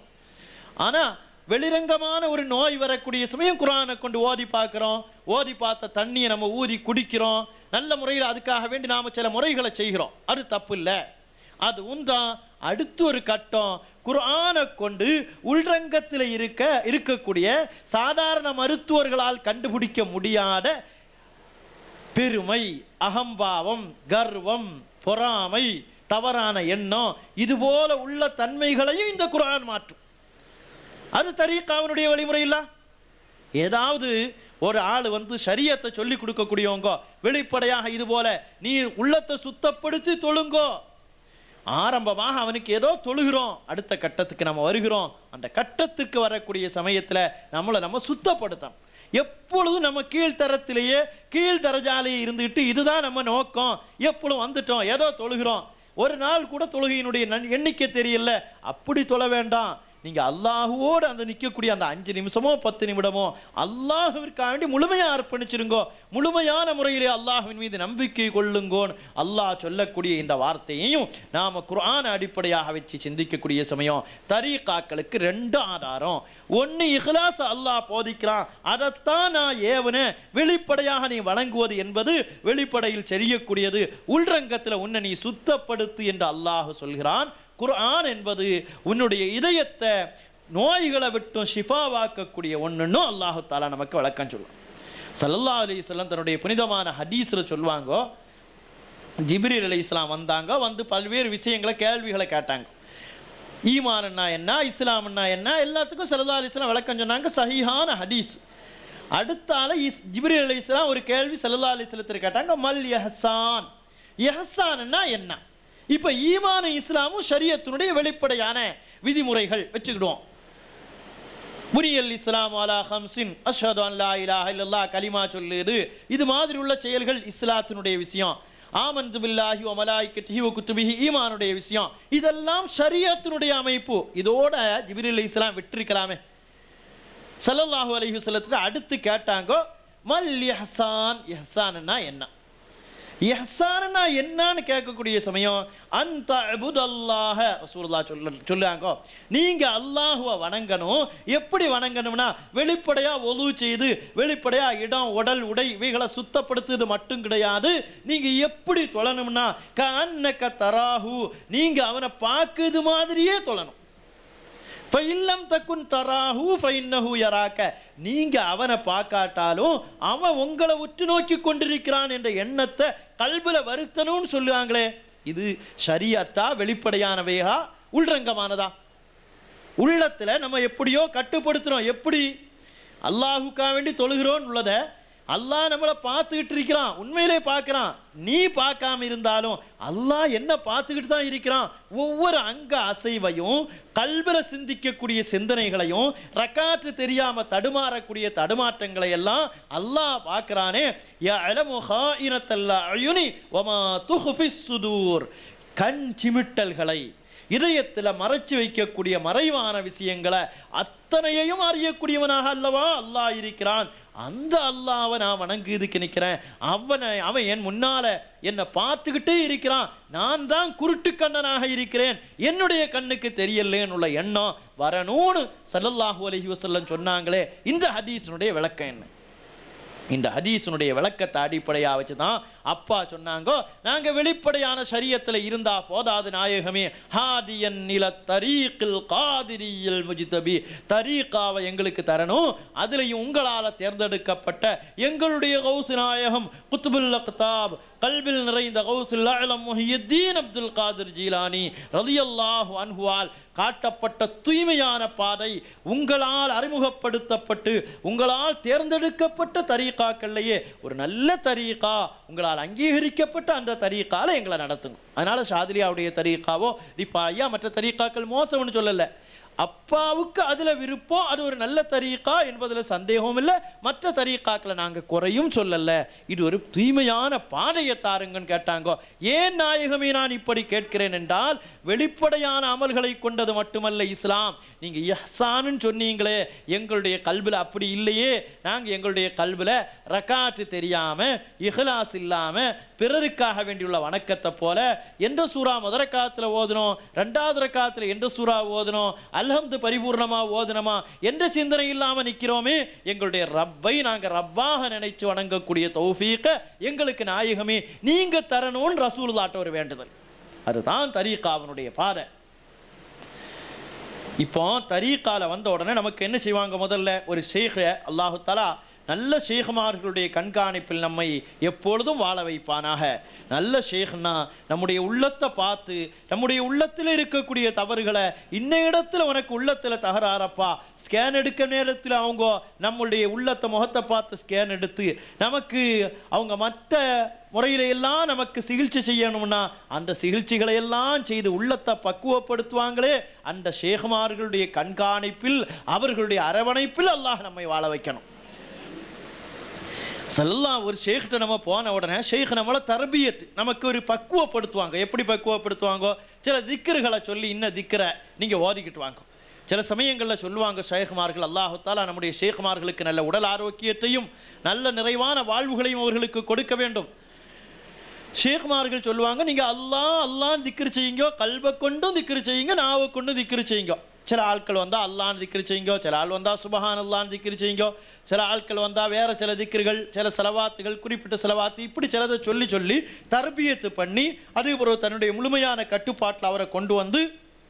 ஆனா வெளிரங்கமான ஒரு நோய் வரக்கூடிய சமயம் குரானை கொண்டு ஓதி பார்க்கிறோம் ஓதி பார்த்த தண்ணியை நம்ம ஊதி குடிக்கிறோம் நல்ல முறையில் அதுக்காக வேண்டி நாம சில முறைகளை செய்கிறோம் அது தப்பு இல்லை அதுவும் தான் அடுத்து ஒரு கட்டம் குர்ஆனை கொண்டு உள்ரங்கத்தில் இருக்க இருக்கக்கூடிய சாதாரண மருத்துவர்களால் கண்டுபிடிக்க முடியாத பெருமை அகம்பாவம் கர்வம் பொறாமை தவறான எண்ணம் இது போல உள்ள தன்மைகளையும் இந்த குர்ஆன் மாற்றும் அது தரீக்காவினுடைய வழிமுறை இல்ல ஏதாவது ஒரு ஆள் வந்து ஷரியத்தை சொல்லி கொடுக்கக்கூடியவங்க வெளிப்படையாக இது போல நீ உள்ளத்தை சுத்தப்படுத்தி தொழுங்கோ ஆரம்பமாக அவனுக்கு ஏதோ தொழுகிறோம் அடுத்த கட்டத்துக்கு நம்ம வருகிறோம் அந்த கட்டத்துக்கு வரக்கூடிய சமயத்துல நம்மளை நம்ம சுத்தப்படுத்தணும் எப்பொழுதும் நம்ம கீழ்த்தரத்திலேயே கீழ் தரஜாலேயே இருந்துகிட்டு இதுதான் நம்ம நோக்கம் எப்பொழுதும் வந்துட்டோம் ஏதோ தொழுகிறோம் ஒரு நாள் கூட தொழுகையினுடைய நன்- எண்ணிக்கை தெரியல அப்படி தொழ வேண்டாம் நீங்க அல்லாஹுவோடு அந்த நிற்கக்கூடிய அந்த அஞ்சு நிமிஷமோ பத்து நிமிடமோ அல்லாஹுவிற்காக வேண்டி முழுமையா அர்ப்பணிச்சிருங்கோ முழுமையான முறையிலே அல்லாஹ்வின் மீது நம்பிக்கை கொள்ளுங்கோன்னு அல்லாஹ் சொல்லக்கூடிய இந்த வார்த்தையையும் நாம குர்ஆன் அடிப்படையாக வச்சு சிந்திக்கக்கூடிய சமயம் தரீகாக்களுக்கு ரெண்டு ஆதாரம் ஒன்னு இஹ்லாஸ் அல்லாஹ் போதிக்கிறான் அதைத்தான் நான் ஏவனேன் வெளிப்படையாக நீ வணங்குவது என்பது வெளிப்படையில் செய்யக்கூடியது உள்ரங்கத்துல உன்னை நீ சுத்தப்படுத்து என்று அல்லாஹ் சொல்கிறான் குர்ஆன் என்பது உன்னுடைய இதயத்தை நோய்களை விட்டும் ஷிஃபாவாக்கக்கூடிய ஒண்ணுன்னு அல்லாஹு தாலா நமக்கு விளக்கம் சொல்லுவான் ஸல்லல்லாஹு அலைஹி வஸல்லம் தன்னுடைய புனிதமான ஹதீஸ்ல சொல்லுவாங்க ஜிப்ரீல் அலைஹிஸ்ஸலாம் வந்தாங்க வந்து பல்வேறு விஷயங்களை கேள்விகளை கேட்டாங்க ஈமான்னா என்ன இஸ்லாம்னா என்ன எல்லாத்துக்கும் ஸல்லல்லாஹு அலைஹி வஸல்லம் விளக்கம் சொன்னாங்க சஹீஹான ஹதீஸ் அடுத்தால இஸ் ஜிப்ரீல் அலைஹிஸ்ஸலாம் ஒரு கேள்வி ஸல்லல்லாஹு அலைஹி வஸல்லத்திற்கு கேட்டாங்க மல் யஹ்சான் யஹ்சான்னா என்ன இப்ப ஈமான இஸ்லாமும் ஷரியத்தினுடைய வெளிப்படையான விதிமுறைகள் வச்சுக்கிடுவோம் புரியல் இஸ்லாம் அலா ஹம்சின் அஷ்ஹது அன் லா இலாஹ இல்லல்லாஹ் கலிமா சொல்லுது இது மாதிரி உள்ள செயல்கள் இஸ்லாத்தினுடைய விஷயம் ஆமன்து பில்லாஹி வ மலாயிக்கத்திஹி வ குத்துபிஹி ஈமானுடைய விஷயம் இதெல்லாம் ஷரியத்தினுடைய அமைப்பு இதோட ஜிப்ரீல் இஸ்லாம் விட்டிருக்கலாமே ஸல்லல்லாஹு அலைஹி வஸல்லத்துல அடுத்து கேட்டாங்க மல் இஹ்சான் இஹ்சான்னா என்ன இஹ்சானா என்னன்னு கேட்கக்கூடிய சமயம் அந்த அபுதல்லாஹ ரசூலுல்லாஹ் சொல்ல சொல்லுவாங்க நீங்க அல்லாஹுவை வணங்கணும் எப்படி வணங்கணும்னா வெளிப்படையா ஒலு செய்து வெளிப்படையா இடம் உடல் உடை இவைகளை சுத்தப்படுத்துறது மட்டும் கிடையாது நீங்க எப்படி தொழணும்னா கண்ணக்க தராஹு நீங்க அவனை பார்க்குது மாதிரியே தொழணும் ஃபைல்லம் தக்குன் தராஹு ஃபைன்னஹு யராக்க நீங்க அவனை பார்க்காட்டாலும் அவன் உங்களை உற்று நோக்கி கொண்டிருக்கிறான் என்ற எண்ணத்தை கல்புல வருத்தணும்னு சொல்லுவாங்களே இது ஷரியத்தா வெளிப்படையானவையா உள்ரங்கமானதா உள்ளத்துல நம்ம எப்படியோ கட்டுப்படுத்துறோம் எப்படி அல்லாஹுக்காக வேண்டி தொழுகிறோன்னு உள்ளத அல்லாஹ் நம்மளை பார்த்துக்கிட்டு இருக்கிறான் உண்மையிலே பார்க்கறான் நீ பார்க்காம இருந்தாலும் அல்லாஹ் என்ன பார்த்துக்கிட்டு தான் இருக்கிறான் ஒவ்வொரு அங்க அசைவையும் கல்வில சிந்திக்கக்கூடிய சிந்தனைகளையும் ரக்காற்று தெரியாம தடுமாறக்கூடிய தடுமாற்றங்களை எல்லாம் அல்லாஹ் பார்க்கறானே யஅலமு ஹாயினத்தல் அயுனி வமா துஹ்ஃபிஸ் சுதூர் கண் சிமிட்டல்களை இதயத்துல மறைச்சு வைக்கக்கூடிய மறைவான விஷயங்களை அத்தனையையும் அறியக்கூடியவனாக அல்லவா அல்லாஹ் இருக்கிறான் அந்த அல்லாஹ்வை நான் வணங்குறதுக்கு நிற்கிறேன் அவனை அவன் என் முன்னால என்னை பார்த்துக்கிட்டே இருக்கிறான் நான் தான் குருட்டு கண்ணனாக இருக்கிறேன் என்னுடைய கண்ணுக்கு தெரியலேன்னு உள்ள எண்ணம் வரணும்னு ஸல்லல்லாஹு அலைஹி வஸல்லம் சொன்னாங்களே இந்த ஹதீஸினுடைய விளக்கம் என்ன இந்த ஹதீஸினுடைய விளக்கத்தை அடிப்படையா வச்சு தான் அப்பா சொன்னாங்க நாங்க வெளிப்படையான சரியத்துல இருந்தா போதாது நாயகமே ஹாதியன் நில தரீக்கில் காதிரியில் முஜிதபி தரீக்காவை எங்களுக்கு தரணும் அதுலயும் உங்களால தேர்ந்தெடுக்கப்பட்ட எங்களுடைய கௌசு நாயகம் குத்துபுல் அக்தாப் கல்வில் நிறைந்த கௌசுல் அலம் முஹியுத்தீன் அப்துல் காதிர் ஜீலானி ரலியல்லாஹு அன்ஹுவால் காட்டப்பட்ட தூய்மையான பாதை உங்களால் அறிமுகப்படுத்தப்பட்டு உங்களால் தேர்ந்தெடுக்கப்பட்ட தரீகாக்கள்லையே ஒரு நல்ல தரீகா உங்களால் அங்கீகரிக்கப்பட்ட அந்த தரீகால எங்களை நடத்துங்க அதனால ஷாதிலியாவுடைய தரீகாவோ ரிஃபாயா மற்ற தரீகாக்கள் மோசம்னு சொல்லல அப்பாவுக்கு அதுல விருப்பம் அது ஒரு நல்ல தரீகா என்பதுல சந்தேகம் இல்லை மற்ற தரீகாக்களை நாங்க குறையும் சொல்லல இது ஒரு தூய்மையான பாதையை தாருங்கன்னு கேட்டாங்க ஏன் நாயகமே நான் இப்படி கேட்கிறேன் என்றால் வெளிப்படையான அமல்களை கொண்டது மட்டுமல்ல இஸ்லாம் நீங்க இஹ்சான்னு சொன்னீங்களே எங்களுடைய கல்வில அப்படி இல்லையே நாங்க எங்களுடைய கல்வில ரக்காத்து தெரியாம இஹ்லாஸ் இல்லாம பிறருக்காக வேண்டியுள்ள வணக்கத்தை போல எந்த சூறா முதல் ரக்காத்துல ஓதணும் ரெண்டாவது ரக்காத்துல எந்த சூறா ஓதணும் அல்ஹம்து பரிபூர்ணமா ஓதணுமா என்ற சிந்தனை இல்லாம நிக்கிறோமே எங்களுடைய ரப்பை நாங்க ரப்பாக நினைச்சு வணங்கக்கூடிய தௌஃபீக்க எங்களுக்கு நாயகமே நீங்க தரணும்னு ரசூலுல்லாட்ட ஒரு வேண்டுதல் அதுதான் தரீகாவனுடைய பாதை இப்போ தரீகால வந்த உடனே நமக்கு என்ன செய்வாங்க முதல்ல ஒரு ஷேഖ அல்லாஹு தலா நல்ல ஷேகுமார்களுடைய கண்காணிப்பில் நம்மை எப்பொழுதும் வாழ வைப்பானாக நல்ல ஷேக்னா நம்முடைய உள்ளத்தை பார்த்து நம்முடைய உள்ளத்தில் இருக்கக்கூடிய தவறுகளை இன்ன இடத்துல உனக்கு உள்ளத்துல தகராறப்பா ஸ்கேன் எடுக்க நேரத்தில் அவங்க நம்மளுடைய உள்ளத்தை முகத்தை பார்த்து ஸ்கேன் எடுத்து நமக்கு அவங்க மற்ற முறையில எல்லாம் நமக்கு சிகிச்சை செய்யணும்னா அந்த சிகிச்சைகளை எல்லாம் செய்து உள்ளத்தை பக்குவப்படுத்துவாங்களே அந்த ஷேகுமார்களுடைய கண்காணிப்பில் அவர்களுடைய அரவணைப்பில் அல்லாஹ் நம்மை வாழ வைக்கணும் செல்லாம் ஒரு ஷேக்கிட்ட நம்ம போன உடனே ஷேக் நம்மளை தரபியத் நமக்கு ஒரு பக்குவப்படுத்துவாங்க எப்படி பக்குவப்படுத்துவாங்க சில திக்கர்களை சொல்லி இன்ன திக்கரை நீங்க ஓதிக்கிட்டு வாங்க சில சமயங்களில் சொல்லுவாங்க ஷேகுமார்கள் அல்லாஹுத்தாலா நம்முடைய ஷேகுமார்களுக்கு நல்ல உடல் ஆரோக்கியத்தையும் நல்ல நிறைவான வாழ்வுகளையும் அவர்களுக்கு கொடுக்க வேண்டும் ஷேகுமார்கள் சொல்லுவாங்க நீங்க அல்லாஹ் அல்லாஹ் திக்ரு செய்யுங்க கல்வை கொண்டும் திக்ரு செய்யுங்க நாவை கொண்டும் திக்ரு செய்யுங்க சில ஆட்கள் வந்தா அல்லான்னு திக்ரு செய்யுங்க சில ஆள் வந்தா சுபஹான் அல்லான்னு திக்ரு செய்யுங்க சில ஆட்கள் வந்தா வேற சில திக்ருகள் சில செலவாத்துகள் குறிப்பிட்ட செலவாத்து இப்படி சிலதை சொல்லி சொல்லி தர்பியத்து பண்ணி அதே ஒரு தன்னுடைய முழுமையான கட்டுப்பாட்டில் அவரை கொண்டு வந்து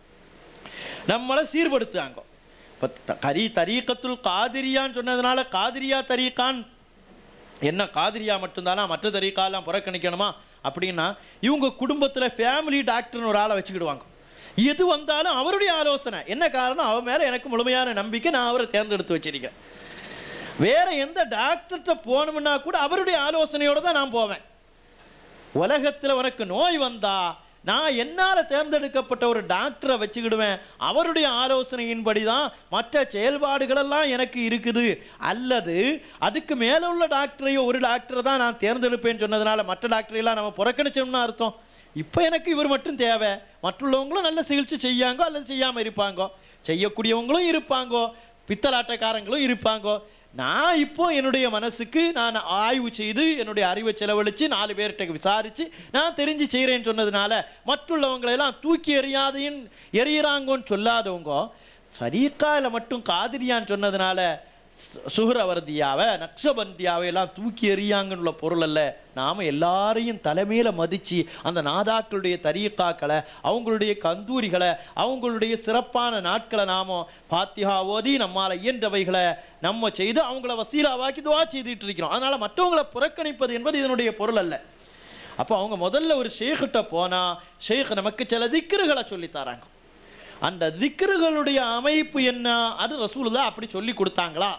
நம்மளை சீர்படுத்துறாங்க இப்போ கரி தரீக்கத்துல் காதிரியான்னு சொன்னதுனால காதிரியா தரீக்கான் என்ன காதிரியா மட்டும்தானா மற்ற தரீக்காலாம் புறக்கணிக்கணுமா அப்படின்னா இவங்க குடும்பத்துல ஃபேமிலி டாக்டர்னு ஒரு ஆளை வச்சுக்கிடுவாங்க எது வந்தாலும் அவருடைய ஆலோசனை என்ன காரணம் அவர் மேல எனக்கு முழுமையான நம்பிக்கை நான் அவரை தேர்ந்தெடுத்து வச்சிருக்கேன் வேற எந்த டாக்டர்கிட்ட போகணும்னா கூட அவருடைய ஆலோசனையோட தான் நான் போவேன் உலகத்துல உனக்கு நோய் வந்தா நான் என்னால தேர்ந்தெடுக்கப்பட்ட ஒரு டாக்டரை வச்சுக்கிடுவேன் அவருடைய ஆலோசனையின்படி தான் மற்ற செயல்பாடுகளெல்லாம் எனக்கு இருக்குது அல்லது அதுக்கு மேல உள்ள டாக்டரையோ ஒரு டாக்டரை தான் நான் தேர்ந்தெடுப்பேன்னு சொன்னதுனால மற்ற டாக்டரையெல்லாம் நம்ம புறக்கணிச்சோம்னு அர்த்தம் இப்போ எனக்கு இவர் மட்டும் தேவை மற்றுள்ளவங்களும் நல்ல சிகிச்சை செய்யாங்க அல்லது செய்யாம இருப்பாங்க செய்யக்கூடியவங்களும் இருப்பாங்க பித்தலாட்டக்காரங்களும் இருப்பாங்க நான் இப்போ என்னுடைய மனசுக்கு நான் ஆய்வு செய்து என்னுடைய அறிவை செலவழிச்சு நாலு பேர்கிட்ட விசாரிச்சு நான் தெரிஞ்சு செய்கிறேன்னு சொன்னதுனால மற்றுள்ளவங்களை எல்லாம் தூக்கி எறியாதையும் எறிகிறாங்கன்னு சொல்லாதவங்க சரீக்கால மட்டும் காதிரியான்னு சொன்னதுனால சு- சுஹ்ரவர்தியாவை நக்ஷபந்தியாவை எல்லாம் தூக்கி எறியாங்கன்னு உள்ள பொருள் அல்ல நாம எல்லாரையும் தலைமையில மதிச்சு அந்த நாதாக்களுடைய தரீக்காக்களை அவங்களுடைய கந்தூரிகளை அவங்களுடைய சிறப்பான நாட்களை நாம பாத்தியா ஓதி நம்மால இயன்றவைகளை நம்ம செய்து அவங்கள வசீலாவாக்கி துவா செய்துட்டு இருக்கிறோம் அதனால மற்றவங்களை புறக்கணிப்பது என்பது இதனுடைய பொருள் அல்ல அப்போ அவங்க முதல்ல ஒரு ஷேக்கிட்ட போனா ஷேக் நமக்கு சில திக்ருகளை சொல்லி தராங்க அந்த திக்ருகளுடைய அமைப்பு என்ன அது ரசூலுல்லாஹ் அப்படி சொல்லி கொடுத்தாங்களா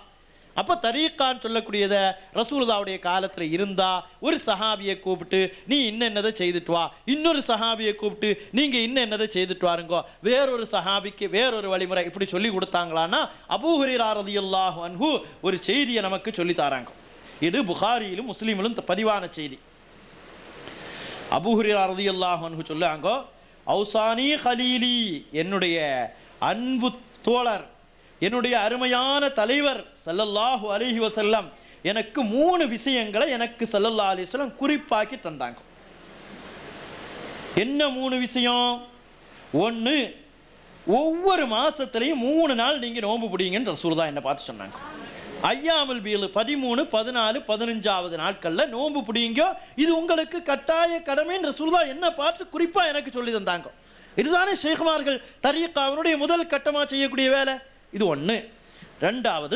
அப்ப தரீக்கான்னு சொல்லக்கூடியத ரசூலுல்லாவுடைய காலத்துல இருந்தா ஒரு சஹாபியை கூப்பிட்டு நீ இன்னென்னதை செய்துட்டு வா இன்னொரு சஹாபியை கூப்பிட்டு நீங்க இன்னென்னதை செய்துட்டு வாருங்கோ வேறொரு சஹாபிக்கு வேறொரு வழிமுறை இப்படி சொல்லி கொடுத்தாங்களான்னா அபூ ஹுரைரா ரலியல்லாஹு அன்ஹு ஒரு செய்தியை நமக்கு சொல்லி தராங்க இது புகாரியிலும் முஸ்லீமிலும் பதிவான செய்தி அபூ ஹுரைரா ரலியல்லாஹு அன்ஹு சொல்லுவாங்க ஔசானி ஹலீலி என்னுடைய அன்பு தோழர் என்னுடைய அருமையான தலைவர் ஸல்லல்லாஹு அலைஹி வஸல்லம் எனக்கு மூணு விஷயங்களை எனக்கு ஸல்லல்லாஹு அலைஹி வஸல்லம் குறிப்பாக்கி தந்தாங்க என்ன மூணு விஷயம் ஒன்று ஒவ்வொரு மாசத்துலயும் மூணு நாள் நீங்க நோன்பு பிடிங்கன்னு ரசூலுதா என்ன பார்த்து சொன்னாங்க ஐயாமல் பீலு பதிமூணு பதினாலு பதினஞ்சாவது நாட்கள்ல நோன்பு பிடிங்க இது உங்களுக்கு கட்டாய கடமைன்னு ரசூலுதா என்ன பார்த்து குறிப்பா எனக்கு சொல்லி தந்தாங்க இதுதானே ஷேகுமார்கள் தரீக்கா அவனுடைய முதல் கட்டமா செய்யக்கூடிய வேலை இது ஒண்ணு ரெண்டாவது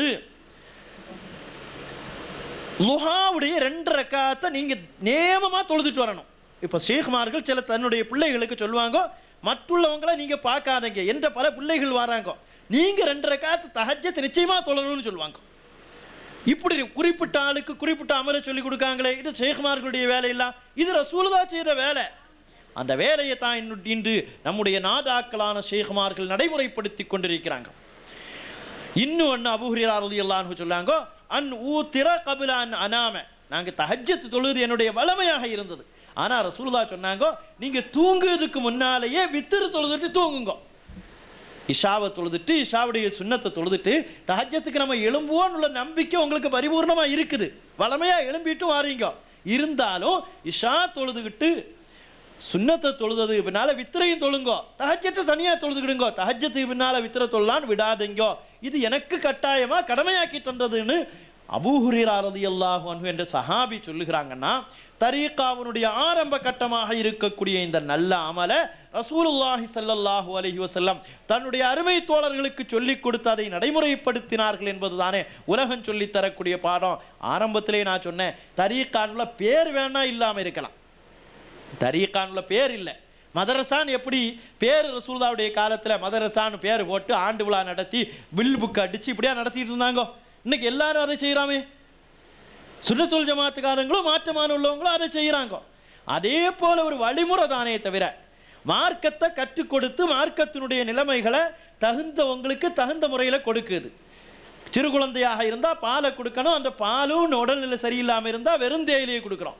லுஹாவுடைய ரெண்டு ரக்காத்தை நீங்க நேமமா தொழுதுட்டு வரணும் இப்ப ஷேகுமார்கள் சில தன்னுடைய பிள்ளைகளுக்கு சொல்லுவாங்க மற்றுள்ளவங்கள நீங்க பார்க்காதீங்க என்ற பல பிள்ளைகள் வராங்க நீங்க ரெண்டு ரக்காத்து தஹஜ்ஜத் நிச்சயமா தொழணும்னு சொல்லுவாங்க இப்படி குறிப்பிட்ட ஆளுக்கு குறிப்பிட்ட அமலை சொல்லி கொடுக்காங்களே இது ஷேகுமார்களுடைய வேலை இல்ல இது ரசூலுதா செய்த வேலை அந்த வேலையை தான் இன்று- இன்று நம்முடைய நாதாக்களான ஷேகுமார்கள் நடைமுறைப்படுத்தி கொண்டிருக்கிறாங்க இன்னும் ஒன்று அபுஹுரியா ரலியல்லாஹு சொல்லாங்க அன் ஊத்திர கபில அன் அனாம நாங்க தஹஜ்ஜத் தொழுது என்னுடைய வளமையாக இருந்தது ஆனா ரசூலுல்லா சொன்னாங்க நீங்க தூங்குறதுக்கு முன்னாலேயே வித்திரு தொழுதுட்டு தூங்குங்க இஷாவை தொழுதுட்டு இஷாவுடைய சுண்ணத்தை தொழுதுட்டு தஹஜ்ஜத்துக்கு நம்ம எழும்புவோம்னு உள்ள நம்பிக்கை உங்களுக்கு பரிபூர்ணமா இருக்குது வளமையா எழும்பிட்டு வாரீங்க இருந்தாலும் இஷா தொழுதுகிட்டு சுண்ணத்தை தொழுதது பின்னால வித்திரையும் தொழுங்கோ தஹஜ்ஜத்தை தனியா தொழுதுக்கிடுங்கோ தஹஜ்ஜத்துக்கு பின்னால வித்திர தொழலான்னு விடாதீங்கோ இது எனக்கு கட்டாயமா கடமையாக்கி தந்ததுன்னு அபூ ஹுரைரா ரலியல்லாஹு அன்ஹு என்ற சஹாபி சொல்லுகிறாங்கன்னா தரீகாவினுடைய ஆரம்ப கட்டமாக இருக்கக்கூடிய இந்த நல்ல அமல ரசூலுல்லாஹி ஸல்லல்லாஹு அலைஹி வஸல்லம் தன்னுடைய அருமை தோழர்களுக்கு சொல்லிக் கொடுத்து அதை நடைமுறைப்படுத்தினார்கள் என்பதுதானே உலகம் சொல்லித் தரக்கூடிய பாடம் ஆரம்பத்திலே நான் சொன்னேன் தரீகான்ல பேர் வேணா இல்லாம இருக்கலாம் தரீகான்ல பேர் இல்லை மதரசான் எப்படி பேர் ரசூலுல்லாவுடைய காலத்துல மதரசான்னு பேர் போட்டு ஆண்டு விழா நடத்தி பில் புக் அடிச்சு இப்படியா நடத்திட்டு இருந்தாங்க இன்னைக்கு எல்லாரும் அதை செய்யறாமே சுன்னத்துல் ஜமாத்துக்காரங்களும் மாற்றமான உள்ளவங்களும் அதை செய்யறாங்க அதே போல ஒரு வழிமுறை தானே தவிர மார்க்கத்தை கற்றுக் கொடுத்து மார்க்கத்தினுடைய நிலைமைகளை தகுந்தவங்களுக்கு தகுந்த முறையில கொடுக்குது சிறு குழந்தையாக இருந்தா பாலை கொடுக்கணும் அந்த பாலும் உடல்நிலை சரியில்லாம இருந்தா வெறும் தேயிலையை கொடுக்குறோம்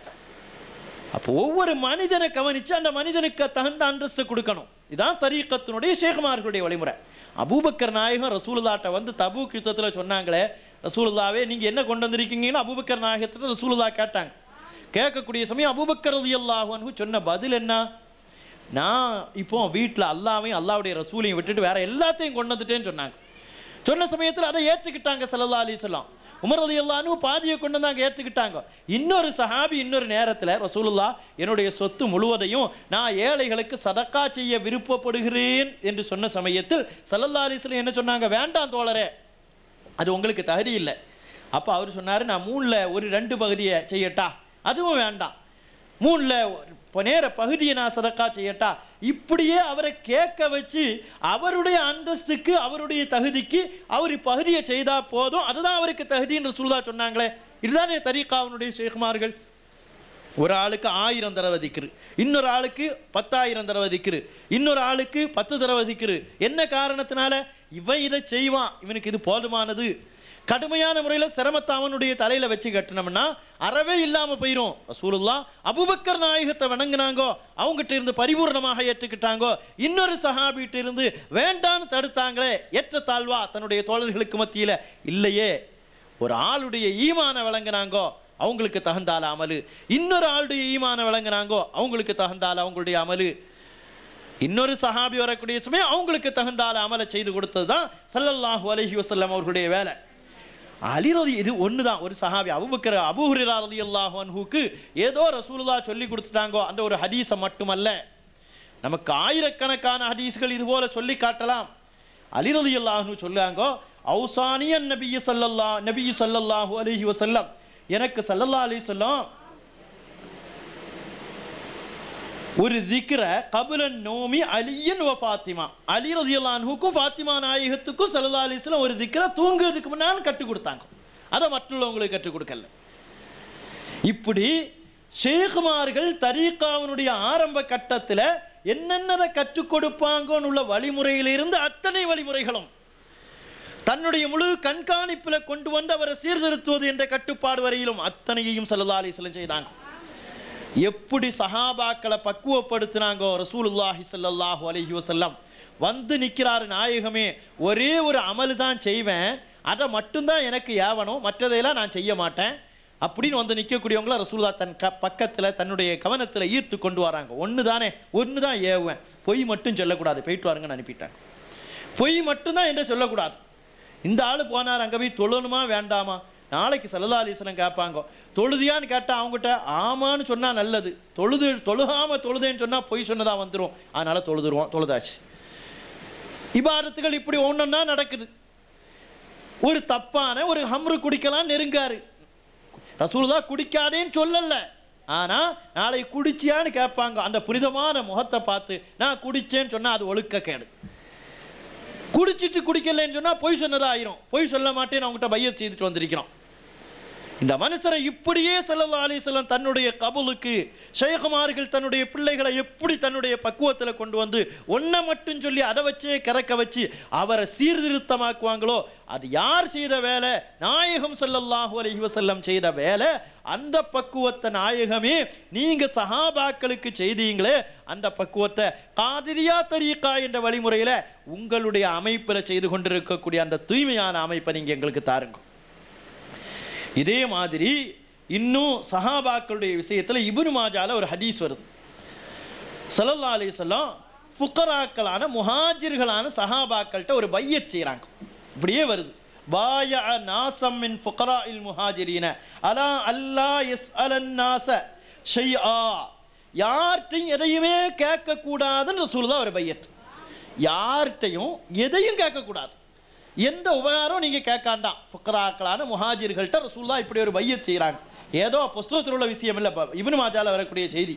அப்போ ஒவ்வொரு மனிதனை கவனிச்சு அந்த மனிதனுக்கு தகுந்த அந்தஸ்து கொடுக்கணும் இதான் தரீக்கத்தினுடைய ஷேகுமார்களுடைய வழிமுறை அபூபக்கர் நாயகம் ரசூலுல்லாட்ட வந்து தபூக் யுத்தத்துல சொன்னாங்களே ரசூலுல்லாவே நீங்க என்ன கொண்டு வந்திருக்கீங்கன்னு அபூபக்கர் நாயகத்துல ரசூலுல்லா கேட்டாங்க கேட்கக்கூடிய சமயம் அபூபக்கர் ரலியல்லாஹு அன்ஹு சொன்ன பதில் என்ன நான் இப்போ வீட்டில் அல்லாவையும் அல்லாவுடைய ரசூலையும் விட்டுட்டு வேற எல்லாத்தையும் கொண்டு வந்துட்டேன்னு சொன்னாங்க சொன்ன சமயத்தில் அதை ஏற்றுக்கிட்டாங்க ஸல்லல்லாஹு அலைஹி வஸல்லம் உமர் ரலியல்லாஹு பாதியை கொண்டு வந்தாங்க ஏற்றுக்கிட்டாங்க இன்னொரு சஹாபி இன்னொரு நேரத்தில் ரசூலுல்லா என்னுடைய சொத்து முழுவதையும் நான் ஏழைகளுக்கு சதக்கா செய்ய விருப்பப்படுகிறேன் என்று சொன்ன சமயத்தில் ஸல்லல்லாஹு அலைஹி வஸல்லம் என்ன சொன்னாங்க வேண்டாம் தோழரே அது உங்களுக்கு தகுதி இல்லை அப்போ அவர் சொன்னாரு நான் மூணுல ஒரு ரெண்டு பகுதியை செய்யட்டா அதுவும் வேண்டாம் மூணுல இப்போ நேர பகுதியை நான் சதக்கா செய்யட்டா இப்படியே அவரை கேட்க வச்சு அவருடைய அந்தஸ்துக்கு அவருடைய தகுதிக்கு அவர் பகுதியை செய்தா போதும் அதுதான் அவருக்கு தகுதின்னு சொல்லுதா சொன்னாங்களே இதுதானே தரீகாவினுடைய ஷேகுமார்கள் ஒரு ஆளுக்கு ஆயிரம் தடவை திக்ரு இன்னொரு ஆளுக்கு பத்தாயிரம் தடவை திக்ரு இன்னொரு ஆளுக்கு பத்து தடவை திக்ரு என்ன காரணத்தினால இவன் இதை செய்வான் இவனுக்கு இது போதுமானது கடுமையான முறையில சிரமத்தை அவனுடைய தலையில வச்சு கட்டினோம்னா அறவே இல்லாம போயிரும் ரசூலுல்லா அபூபக்கர் நாயகத்தை வணங்குனாங்கோ அவங்ககிட்ட இருந்து பரிபூர்ணமாக ஏற்றுக்கிட்டாங்கோ இன்னொரு சஹாபிட்ட இருந்து வேண்டான்னு தடுத்தாங்களே ஏற்ற தாழ்வா தன்னுடைய தோழர்களுக்கு மத்தியில இல்லையே ஒரு ஆளுடைய ஈமான வழங்கினாங்கோ அவங்களுக்கு தகுந்தால அமலு இன்னொரு ஆளுடைய ஈமான வழங்கினாங்கோ அவங்களுக்கு தகுந்தால அவங்களுடைய அமலு இன்னொரு சஹாபி வரக்கூடிய சமயம் அவங்களுக்கு தகுந்தால அமலை செய்து கொடுத்தது தான் சல்லல்லாஹு அலைஹி வஸல்லம் அவர்களுடைய வேலை அலிரதி இது ஒண்ணுதான் ஒரு சஹாபி அபுபக்கர் அபூ ஹுரைரா ரலியல்லாஹு அன்ஹுக்கு ஏதோ ரசூலுல்லாஹ் சொல்லி கொடுத்துட்டாங்கோ அந்த ஒரு ஹதீஸை மட்டுமல்ல நமக்கு ஆயிரக்கணக்கான ஹதீஸ்கள் இது போல சொல்லி காட்டலாம் அலி ரலியல்லாஹு சொல்லாங்கோ ஔசானியன் நபிய சல்லல்லா நபியு ஸல்லல்லாஹு அலைஹி வஸல்லம் எனக்கு ஸல்லல்லாஹு அலைஹி வஸல்லம் ஒரு திக்ர கபுலன் நோமி அலியன் வ ஃபாத்திமா அலி ரதியல்லான்ஹுக்கும் ஃபாத்திமா நாயகத்துக்கும் சல்லா அலிஸ்லாம் ஒரு திக்ர தூங்குறதுக்கு முன்னால் கற்றுக் கொடுத்தாங்க அதை மറ്റുள்ளவங்களுக்கு கற்றுக் கொடுக்கல இப்படி ஷேகுமார்கள் தரீகாவினுடைய ஆரம்ப கட்டத்தில் என்னென்னதை கற்றுக் கொடுப்பாங்கன்னு உள்ள வழிமுறையிலிருந்து அத்தனை வழிமுறைகளும் தன்னுடைய முழு கண்காணிப்பில் கொண்டு வந்து அவரை சீர்திருத்துவது என்ற கட்டுப்பாடு வரையிலும் அத்தனையையும் சல்லா அலிஸ்லம் செய்தாங்க எப்படி சஹாபாக்களை பக்குவப்படுத்தினாங்கோ ரசூலுல்லாஹி ஸல்லல்லாஹு அலைஹி வஸல்லம் வந்து நிற்கிறாரு நாயகமே ஒரே ஒரு அமல் தான் செய்வேன் அதை மட்டும்தான் எனக்கு ஏவணும் மற்றதையெல்லாம் நான் செய்ய மாட்டேன் அப்படின்னு வந்து நிற்கக்கூடியவங்கள ரசூலுல்லா தன் க பக்கத்தில் தன்னுடைய கவனத்தில் ஈர்த்து கொண்டு வராங்க ஒன்று தானே ஒன்று தான் ஏவுவேன் பொய் மட்டும் சொல்லக்கூடாது போயிட்டு வாருங்கன்னு அனுப்பிட்டாங்க பொய் மட்டும்தான் என்று சொல்லக்கூடாது இந்த ஆள் போனார் அங்கே போய் தொழணுமா வேண்டாமா நாளைக்கு சல்லா அலிஸ்லம் கேட்பாங்க தொழுதியான்னு கேட்டா அவங்ககிட்ட ஆமான்னு சொன்னா நல்லது தொழுது தொழுகாம தொழுதேன்னு சொன்னா பொய் சொன்னதா வந்துரும் அதனால தொழுதுருவோம் தொழுதாச்சு இபாரத்துகள் இப்படி ஒன்னொன்னா நடக்குது ஒரு தப்பான ஒரு ஹம்ரு குடிக்கலாம் நெருங்காரு ரசூலுதா குடிக்காதேன்னு சொல்லல ஆனா நாளை குடிச்சியான்னு கேட்பாங்க அந்த புனிதமான முகத்தை பார்த்து நான் குடிச்சேன்னு சொன்னா அது ஒழுக்க கேடு குடிச்சிட்டு குடிக்கலன்னு சொன்னா பொய் சொன்னதா ஆயிரும் பொய் சொல்ல மாட்டேன்னு அவங்ககிட்ட பையத் செய்துட்டு வந்திருக்கிறோம் இந்த மனுஷரை இப்படியே சல்லல்லா அலிஸ்லாம் தன்னுடைய கபலுக்கு ஷேகுமார்கள் தன்னுடைய பிள்ளைகளை எப்படி தன்னுடைய பக்குவத்தில் கொண்டு வந்து ஒன்றை மட்டும் சொல்லி அதை வச்சே கறக்க வச்சு அவரை சீர்திருத்தமாக்குவாங்களோ அது யார் செய்த வேலை நாயகம் ஸல்லல்லாஹு அலைஹி வஸல்லம் செய்த வேலை அந்த பக்குவத்தை நாயகமே நீங்க சஹாபாக்களுக்கு செய்தீங்களே அந்த பக்குவத்தை காதிரியா தரீகா என்ற வழிமுறையில உங்களுடைய அமைப்பில் செய்து கொண்டிருக்கக்கூடிய அந்த தூய்மையான அமைப்பை நீங்க எங்களுக்கு தாருங்க இதே மாதிரி இன்னும் சஹாபாக்களுடைய விஷயத்துல இப்னு மாஜால ஒரு ஹதீஸ் வருது ஸல்லல்லாஹு அலைஹி வஸல்லம் ஃபுகராக்களான முஹாஜிர்களான சஹாபாக்கள்கிட்ட ஒரு பையத் செய்றாங்க இப்படியே வருது பாய நாசம் மின் ஃபுகரா இல் முஹாஜிரீன அலா அல்லா எஸ் அலன் நாச ஷைஆ யார்கிட்டையும் எதையுமே கேட்கக்கூடாதுன்னு ரசூலுல்லாஹ் ஒரு பையத் யார்கிட்டையும் எதையும் கேட்கக்கூடாது எந்த உபகாரம் நீங்க கேட்காண்டாம் ஃபுக்கராக்களான முஹாஜிர்கள்ட்ட ரசூல்லா இப்படி ஒரு பையத் செய்றாங்க ஏதோ புஸ்தகத்தில் உள்ள விஷயம் இல்லை ப- இப்னு மாஜால வரக்கூடிய செய்தி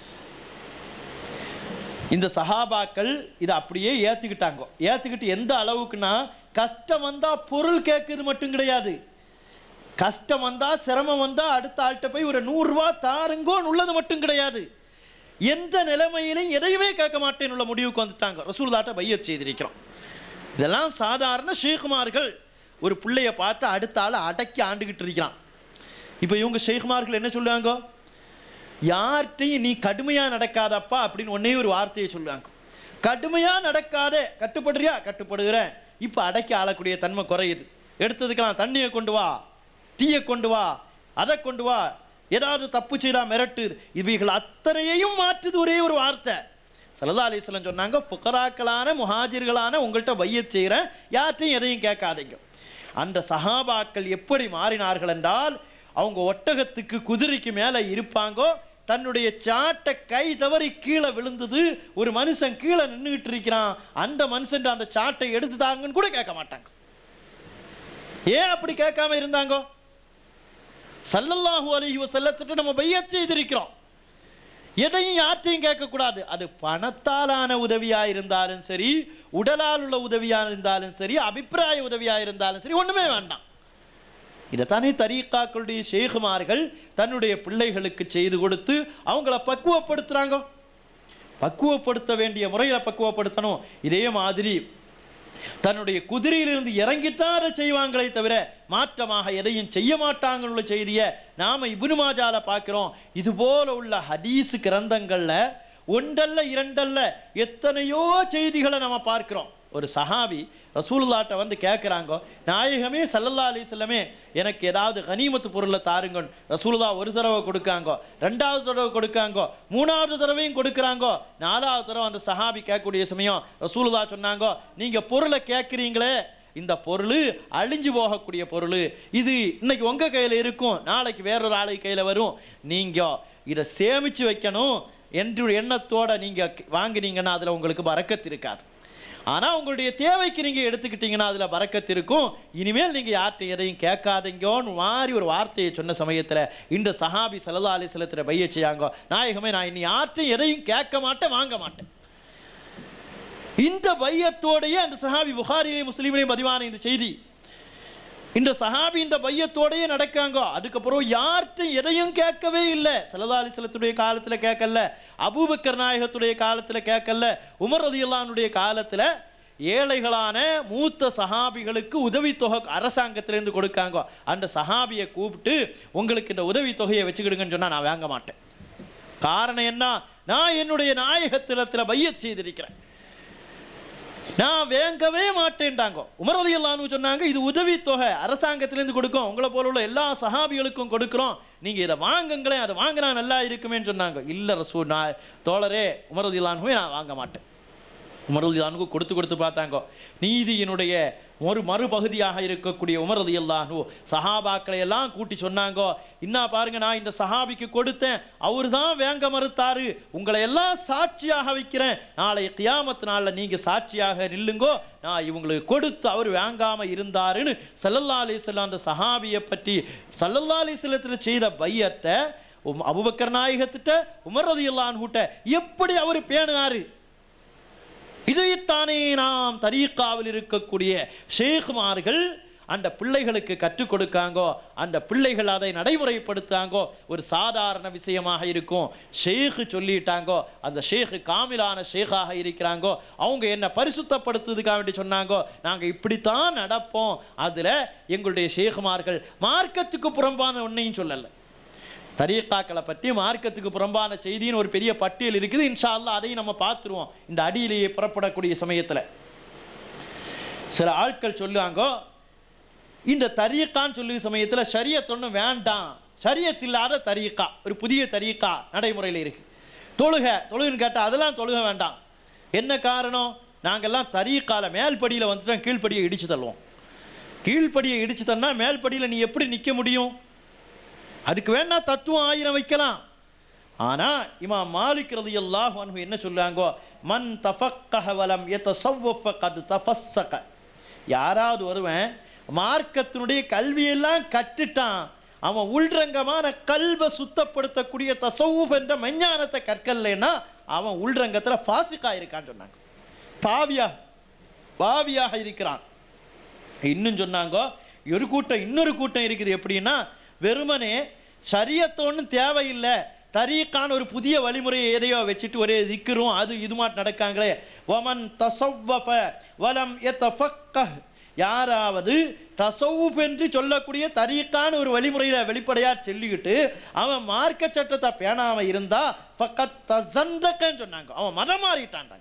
இந்த சஹாபாக்கள் இதை அப்படியே ஏத்துக்கிட்டாங்க ஏத்துக்கிட்டு எந்த அளவுக்குன்னா கஷ்டம் வந்தா பொருள் கேட்குறது மட்டும் கிடையாது கஷ்டம் வந்தா சிரமம் வந்தா அடுத்த ஆள்கிட்ட போய் ஒரு நூறு ரூபாய் தாருங்கோன்னு உள்ளது மட்டும் கிடையாது எந்த நிலைமையிலையும் எதையுமே கேட்க மாட்டேன்னு உள்ள முடிவுக்கு வந்துட்டாங்க ரசூலுல்லாட்ட பையத் செய்திருக்கிறோம் இதெல்லாம் சாதாரண ஷேகுமார்கள் ஒரு பிள்ளைய பார்த்து அடுத்த ஆளை அடக்கி ஆண்டுகிட்டு இருக்கிறான் இப்போ இவங்க ஷேகுமார்கள் என்ன சொல்லுவாங்க யார்கிட்டையும் நீ கடுமையா நடக்காதப்பா அப்படின்னு ஒன்னே ஒரு வார்த்தையை சொல்லுவாங்க கடுமையா நடக்காதே கட்டுப்படுறியா கட்டுப்படுகிறேன் இப்போ அடக்கி ஆளக்கூடிய தன்மை குறையுது எடுத்ததுக்கெல்லாம் தண்ணியை கொண்டு வா டீயை கொண்டு வா அதை கொண்டு வா ஏதாவது தப்பு செய்தா மிரட்டு இவைகள் அத்தனையையும் மாற்றுது ஒரே ஒரு வார்த்தை சல்லா அலிஸ்லாம் சொன்னாங்க புகராக்களான முஹாஜிர்களான உங்கள்கிட்ட வையச் செய்கிறேன் யார்ட்டையும் எதையும் கேட்காதீங்க அந்த சஹாபாக்கள் எப்படி மாறினார்கள் என்றால் அவங்க ஒட்டகத்துக்கு குதிரைக்கு மேலே இருப்பாங்கோ தன்னுடைய சாட்டை கை தவறி கீழே விழுந்தது ஒரு மனுஷன் கீழே நின்றுகிட்டு இருக்கிறான் அந்த மனுஷன் அந்த சாட்டை எடுத்து தாங்கன்னு கூட கேட்க மாட்டாங்க ஏன் அப்படி கேட்காம இருந்தாங்கோ சல்லல்லாஹு அலைஹி வஸல்லத்திட்ட நம்ம பையத் செய்திருக்கிறோம் எதையும் யார்ட்டையும் கேட்கக்கூடாது அது பணத்தாலான உதவியா இருந்தாலும் சரி உடலால் உள்ள உதவியா இருந்தாலும் சரி அபிப்பிராய உதவியா இருந்தாலும் சரி ஒண்ணுமே வேண்டாம் இதைத்தானே தரீக்காக்களுடைய ஷேகுமார்கள் தன்னுடைய பிள்ளைகளுக்கு செய்து கொடுத்து அவங்கள பக்குவப்படுத்துறாங்க பக்குவப்படுத்த வேண்டிய முறையில் பக்குவப்படுத்தணும் இதே மாதிரி தன்னுடைய குதிரையிலிருந்து இறங்கித்தான் அதை செய்வாங்களே தவிர மாற்றமாக எதையும் செய்ய மாட்டாங்கன்னு உள்ள செய்தியை நாம இப்னு மாஜால பார்க்கிறோம் இது போல உள்ள ஹதீஸ் கிரந்தங்கள்ல ஒன்றல்ல இரண்டல்ல எத்தனையோ செய்திகளை நம்ம பார்க்கிறோம் ஒரு சஹாபி ரசூலுல்லாட்ட வந்து கேட்குறாங்க நாயகமே சல்லல்லா அலிஸ்லமே எனக்கு ஏதாவது கனிமத்து பொருளை தாருங்க ரசூலுல்லா ஒரு தடவை கொடுக்காங்க ரெண்டாவது தடவை கொடுக்காங்க மூணாவது தடவையும் கொடுக்குறாங்க நாலாவது தடவை அந்த சஹாபி கேட்கக்கூடிய சமயம் ரசூலுல்லா சொன்னாங்க நீங்க பொருளை கேட்குறீங்களே இந்த பொருள் அழிஞ்சு போகக்கூடிய பொருள் இது இன்னைக்கு உங்க கையில இருக்கும் நாளைக்கு வேறொரு ஆளு கையில வரும் நீங்க இதை சேமிச்சு வைக்கணும் என்று எண்ணத்தோட நீங்க வாங்கினீங்கன்னா அதுல உங்களுக்கு பறக்கத்து இருக்காது ஆனா உங்களுடைய தேவைக்கு நீங்க எடுத்துக்கிட்டீங்கன்னா அதுல பறக்கத்து இருக்கும் இனிமேல் நீங்க யார்கிட்ட எதையும் கேட்காதீங்கோன்னு மாதிரி ஒரு வார்த்தையை சொன்ன சமயத்துல இந்த சஹாபி சல்லா அலிஸ்லத்துல பைய செய்யாங்க நாயகமே நான் இனி யார்கிட்டையும் எதையும் கேட்க மாட்டேன் வாங்க மாட்டேன் இந்த பையத்தோடையே அந்த சஹாபி புகாரிலே முஸ்லீமிலே பதிவான இந்த செய்தி இந்த சஹாபி இந்த பையத்தோடயே நடக்காங்க அதுக்கப்புறம் யார்கிட்டும் எதையும் கேட்கவே இல்லை சல்லா அலிஸ்லத்துடைய காலத்துல கேட்கல அபூபக்கர் நாயகத்துடைய காலத்துல கேட்கல உமர் ரதியுல்லானுடைய காலத்துல ஏழைகளான மூத்த சஹாபிகளுக்கு உதவித்தொகை அரசாங்கத்திலேருந்து கொடுக்காங்க அந்த சஹாபியை கூப்பிட்டு உங்களுக்கு இந்த உதவித்தொகையை வச்சுக்கிடுங்கன்னு சொன்னா நான் வாங்க மாட்டேன் காரணம் என்ன நான் என்னுடைய நாயகத்திடத்துல பையத் செய்திருக்கிறேன் நான் வேங்கவே மாட்டேன்டாங்க உமரதி எல்லான்னு சொன்னாங்க இது உதவி தொகை அரசாங்கத்திலேருந்து கொடுக்கும் உங்களை போல உள்ள எல்லா சஹாபிகளுக்கும் கொடுக்குறோம் நீங்க இதை வாங்குங்களேன் அதை வாங்கினா நல்லா இருக்குமேன்னு சொன்னாங்க இல்ல ரசூ நான் தோழரே உமரதி நான் வாங்க மாட்டேன் உமரதி கொடுத்து கொடுத்து பார்த்தாங்க நீதியினுடைய ஒரு மறுபகுதியாக இருக்கக்கூடிய உமரதி அல்லாஹு சஹாபாக்களை எல்லாம் கூட்டி சொன்னாங்க இன்னா பாருங்க நான் இந்த சஹாபிக்கு கொடுத்தேன் அவர் தான் வேங்க மறுத்தாரு உங்களை எல்லாம் சாட்சியாக வைக்கிறேன் நாளை கியாமத்து நாள்ல நீங்க சாட்சியாக நில்லுங்கோ நான் இவங்களுக்கு கொடுத்து அவர் வாங்காம இருந்தாருன்னு சல்லல்லா அலிஸ்லாம் அந்த சஹாபியை பற்றி சல்லல்லா அலிஸ்லத்தில் செய்த பையத்தை உம் அபுபக்கர் நாயகத்திட்ட உமர் ரதியல்லான் கூட்ட எப்படி அவர் பேணுனாரு இதைத்தானே நாம் தரீக்காவில் இருக்கக்கூடிய ஷேகுமார்கள் அந்த பிள்ளைகளுக்கு கற்றுக் கொடுக்காங்கோ அந்த பிள்ளைகள் அதை நடைமுறைப்படுத்தாங்கோ ஒரு சாதாரண விஷயமாக இருக்கும் ஷேഖ് சொல்லிட்டாங்கோ அந்த ஷேഖ് காமிலான ஷேகாக இருக்கிறாங்கோ அவங்க என்ன பரிசுத்தப்படுத்துறதுக்காக வேண்டி சொன்னாங்கோ நாங்க இப்படித்தான் நடப்போம் அதுல எங்களுடைய ஷேகுமார்கள் மார்க்கத்துக்கு புறம்பான ஒன்னையும் சொல்லலை தரீக்காக்களை பற்றி மார்க்கத்துக்கு புறம்பான செய்தின்னு ஒரு பெரிய பட்டியல் இருக்குது இன்ஷா அல்லாஹ் அதையும் நம்ம பார்த்துருவோம் இந்த அடியிலேயே புறப்படக்கூடிய சமயத்துல சில ஆட்கள் சொல்லுவாங்க இந்த தரீக்கான்னு சொல்லுற சமயத்துல ஷரியத் ஒன்றும் வேண்டாம் ஷரியத் இல்லாத தரீக்கா ஒரு புதிய தரீக்கா நடைமுறையில் இருக்கு தொழுக தொழுகுன்னு கேட்டா அதெல்லாம் தொழுக வேண்டாம் என்ன காரணம் நாங்கெல்லாம் தரீக்கால மேல்படியில வந்துட்டோம் கீழ்ப்படியை இடிச்சு தள்ளுவோம் கீழ்ப்படியை இடிச்சு தன்னா மேல்படியில நீ எப்படி நிக்க முடியும் அதுக்கு வேணா தத்துவம் ஆயிரம் வைக்கலாம் ஆனா இமாம் மாலிக் ரலியல்லாஹு அன்ஹு என்ன சொல்றாங்க மன் தஃபக்கஹ வலம் யதஸவ்வஃப கத் தஃபஸ்ஸக யாராவது ஒருவன் மார்க்கத்தினுடைய கல்வியெல்லாம் கற்றுட்டான் அவன் உள்ரங்கமான கல்வை சுத்தப்படுத்தக்கூடிய தசவுப் என்ற மெஞ்ஞானத்தை கற்கலைன்னா அவன் உள்ரங்கத்துல ஃபாசிக்கா இருக்கான்னு சொன்னாங்க பாவியா பாவியாக இருக்கிறான் இன்னும் சொன்னாங்க ஒரு கூட்டம் இன்னொரு கூட்டம் இருக்குது எப்படின்னா வெறுமனே சரியத்து ஒன்றும் தேவையில்லை தரீக்கான ஒரு புதிய வழிமுறையை எதையோ வச்சுட்டு ஒரே திக்கிறோம் அது இது மாட்டு நடக்காங்களே ஒமன் தசவ்வஃப வலம் எத்தஃபக்கஹ் யாராவது தசவுப் என்று சொல்லக்கூடிய தரீக்கான ஒரு வழிமுறையில வெளிப்படையா சொல்லிக்கிட்டு அவன் மார்க்க சட்டத்தை பேணாம இருந்தா பக்கத் தசந்தக்கன்னு சொன்னாங்க அவன் மதம் மாறிட்டான்டாங்க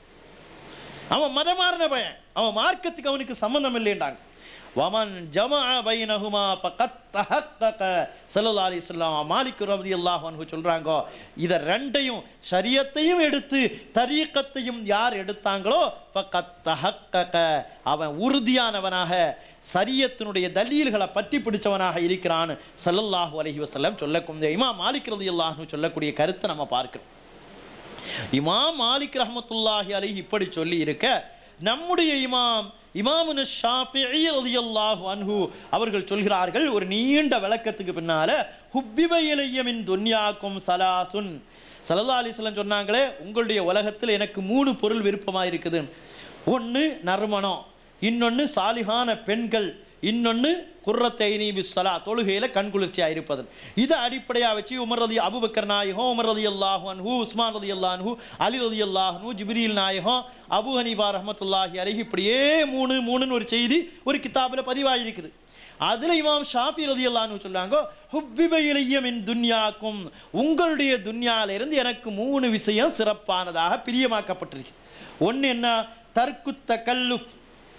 அவன் மதம் மாறின பையன் அவன் மார்க்கத்துக்கு அவனுக்கு சம்பந்தம் இல்லைன்றாங்க வமன் ஜமா பைனஹுமா பக்கத் தஹக்கக ஸல்லல்லாஹு அலைஹி வஸல்லம் மாலிக் ரலியல்லாஹு அன்ஹு சொல்றாங்க இத ரெண்டையும் ஷரியத்தையும் எடுத்து தரீக்கத்தையும் யார் எடுத்தாங்களோ பக்கத் தஹக்கக அவன் உறுதியானவனாக சரியத்தினுடைய தலீல்களை பற்றி பிடிச்சவனாக இருக்கிறான் ஸல்லல்லாஹு அலைஹி வஸல்லம் சொல்லக்கூடிய இமாம் மாலிக் ரலியல்லாஹு அன்ஹு சொல்லக்கூடிய கருத்தை நம்ம பார்க்கிறோம் இமாம் மாலிக் ரஹ்மத்துல்லாஹி அலைஹி இப்படி சொல்லி இருக்க நம்முடைய இமாம் இமாமுன ஷாஃபிஈ ரலியல்லாஹு அன்ஹு அவர்கள் சொல்கிறார்கள் ஒரு நீண்ட விளக்கத்துக்கு பின்னால ஹுப்பிப இலைய மின் துன்யாக்கும் சலாசுன் ஸல்லல்லாஹு அலைஹி வஸல்லம் சொன்னாங்களே உங்களுடைய உலகத்தில் எனக்கு மூணு பொருள் விருப்பமா இருக்குது ஒன்னு நறுமணம் இன்னொன்னு சாலிகான பெண்கள் இன்னொன்னு குர்ரத்தைனி பிஸ்ஸலா தொழுகையில கண்குளிர்ச்சியா இருப்பது இதை அடிப்படையா வச்சு உமர் ரதி அபுபக்கர் நாயகம் உமர் ரதி அல்லாஹு அன்ஹு உஸ்மான் ரதி அல்லாஹு அலி ரதி அல்லாஹு ஜிப்ரீல் நாயகம் அபு ஹனீபா ரஹமத்துல்லாஹி அலைஹி இப்படியே மூணு மூணுன்னு ஒரு செய்தி ஒரு கிதாபில் பதிவாயிருக்குது அதுல இமாம் ஷாஃபி ரதியல்லான்னு சொல்லாங்க ஹுப்பிப இலைய மின் துன்யாக்கும் உங்களுடைய துன்யால இருந்து எனக்கு மூணு விஷயம் சிறப்பானதாக பிரியமாக்கப்பட்டிருக்கு ஒண்ணு என்ன தர்க்குத்த கல்லுஃப்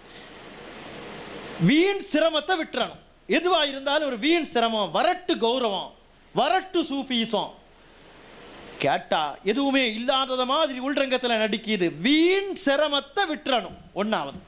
வீண் சிரமத்தை விட்டுறணும் எதுவா இருந்தாலும் ஒரு வீண் சிரமம் வரட்டு கௌரவம் வரட்டு சூஃபீசம் கேட்டா எதுவுமே இல்லாதத மாதிரி உள்ரங்கத்துல நடிக்குது வீண் சிரமத்தை விட்டுறணும் ஒன்னாவது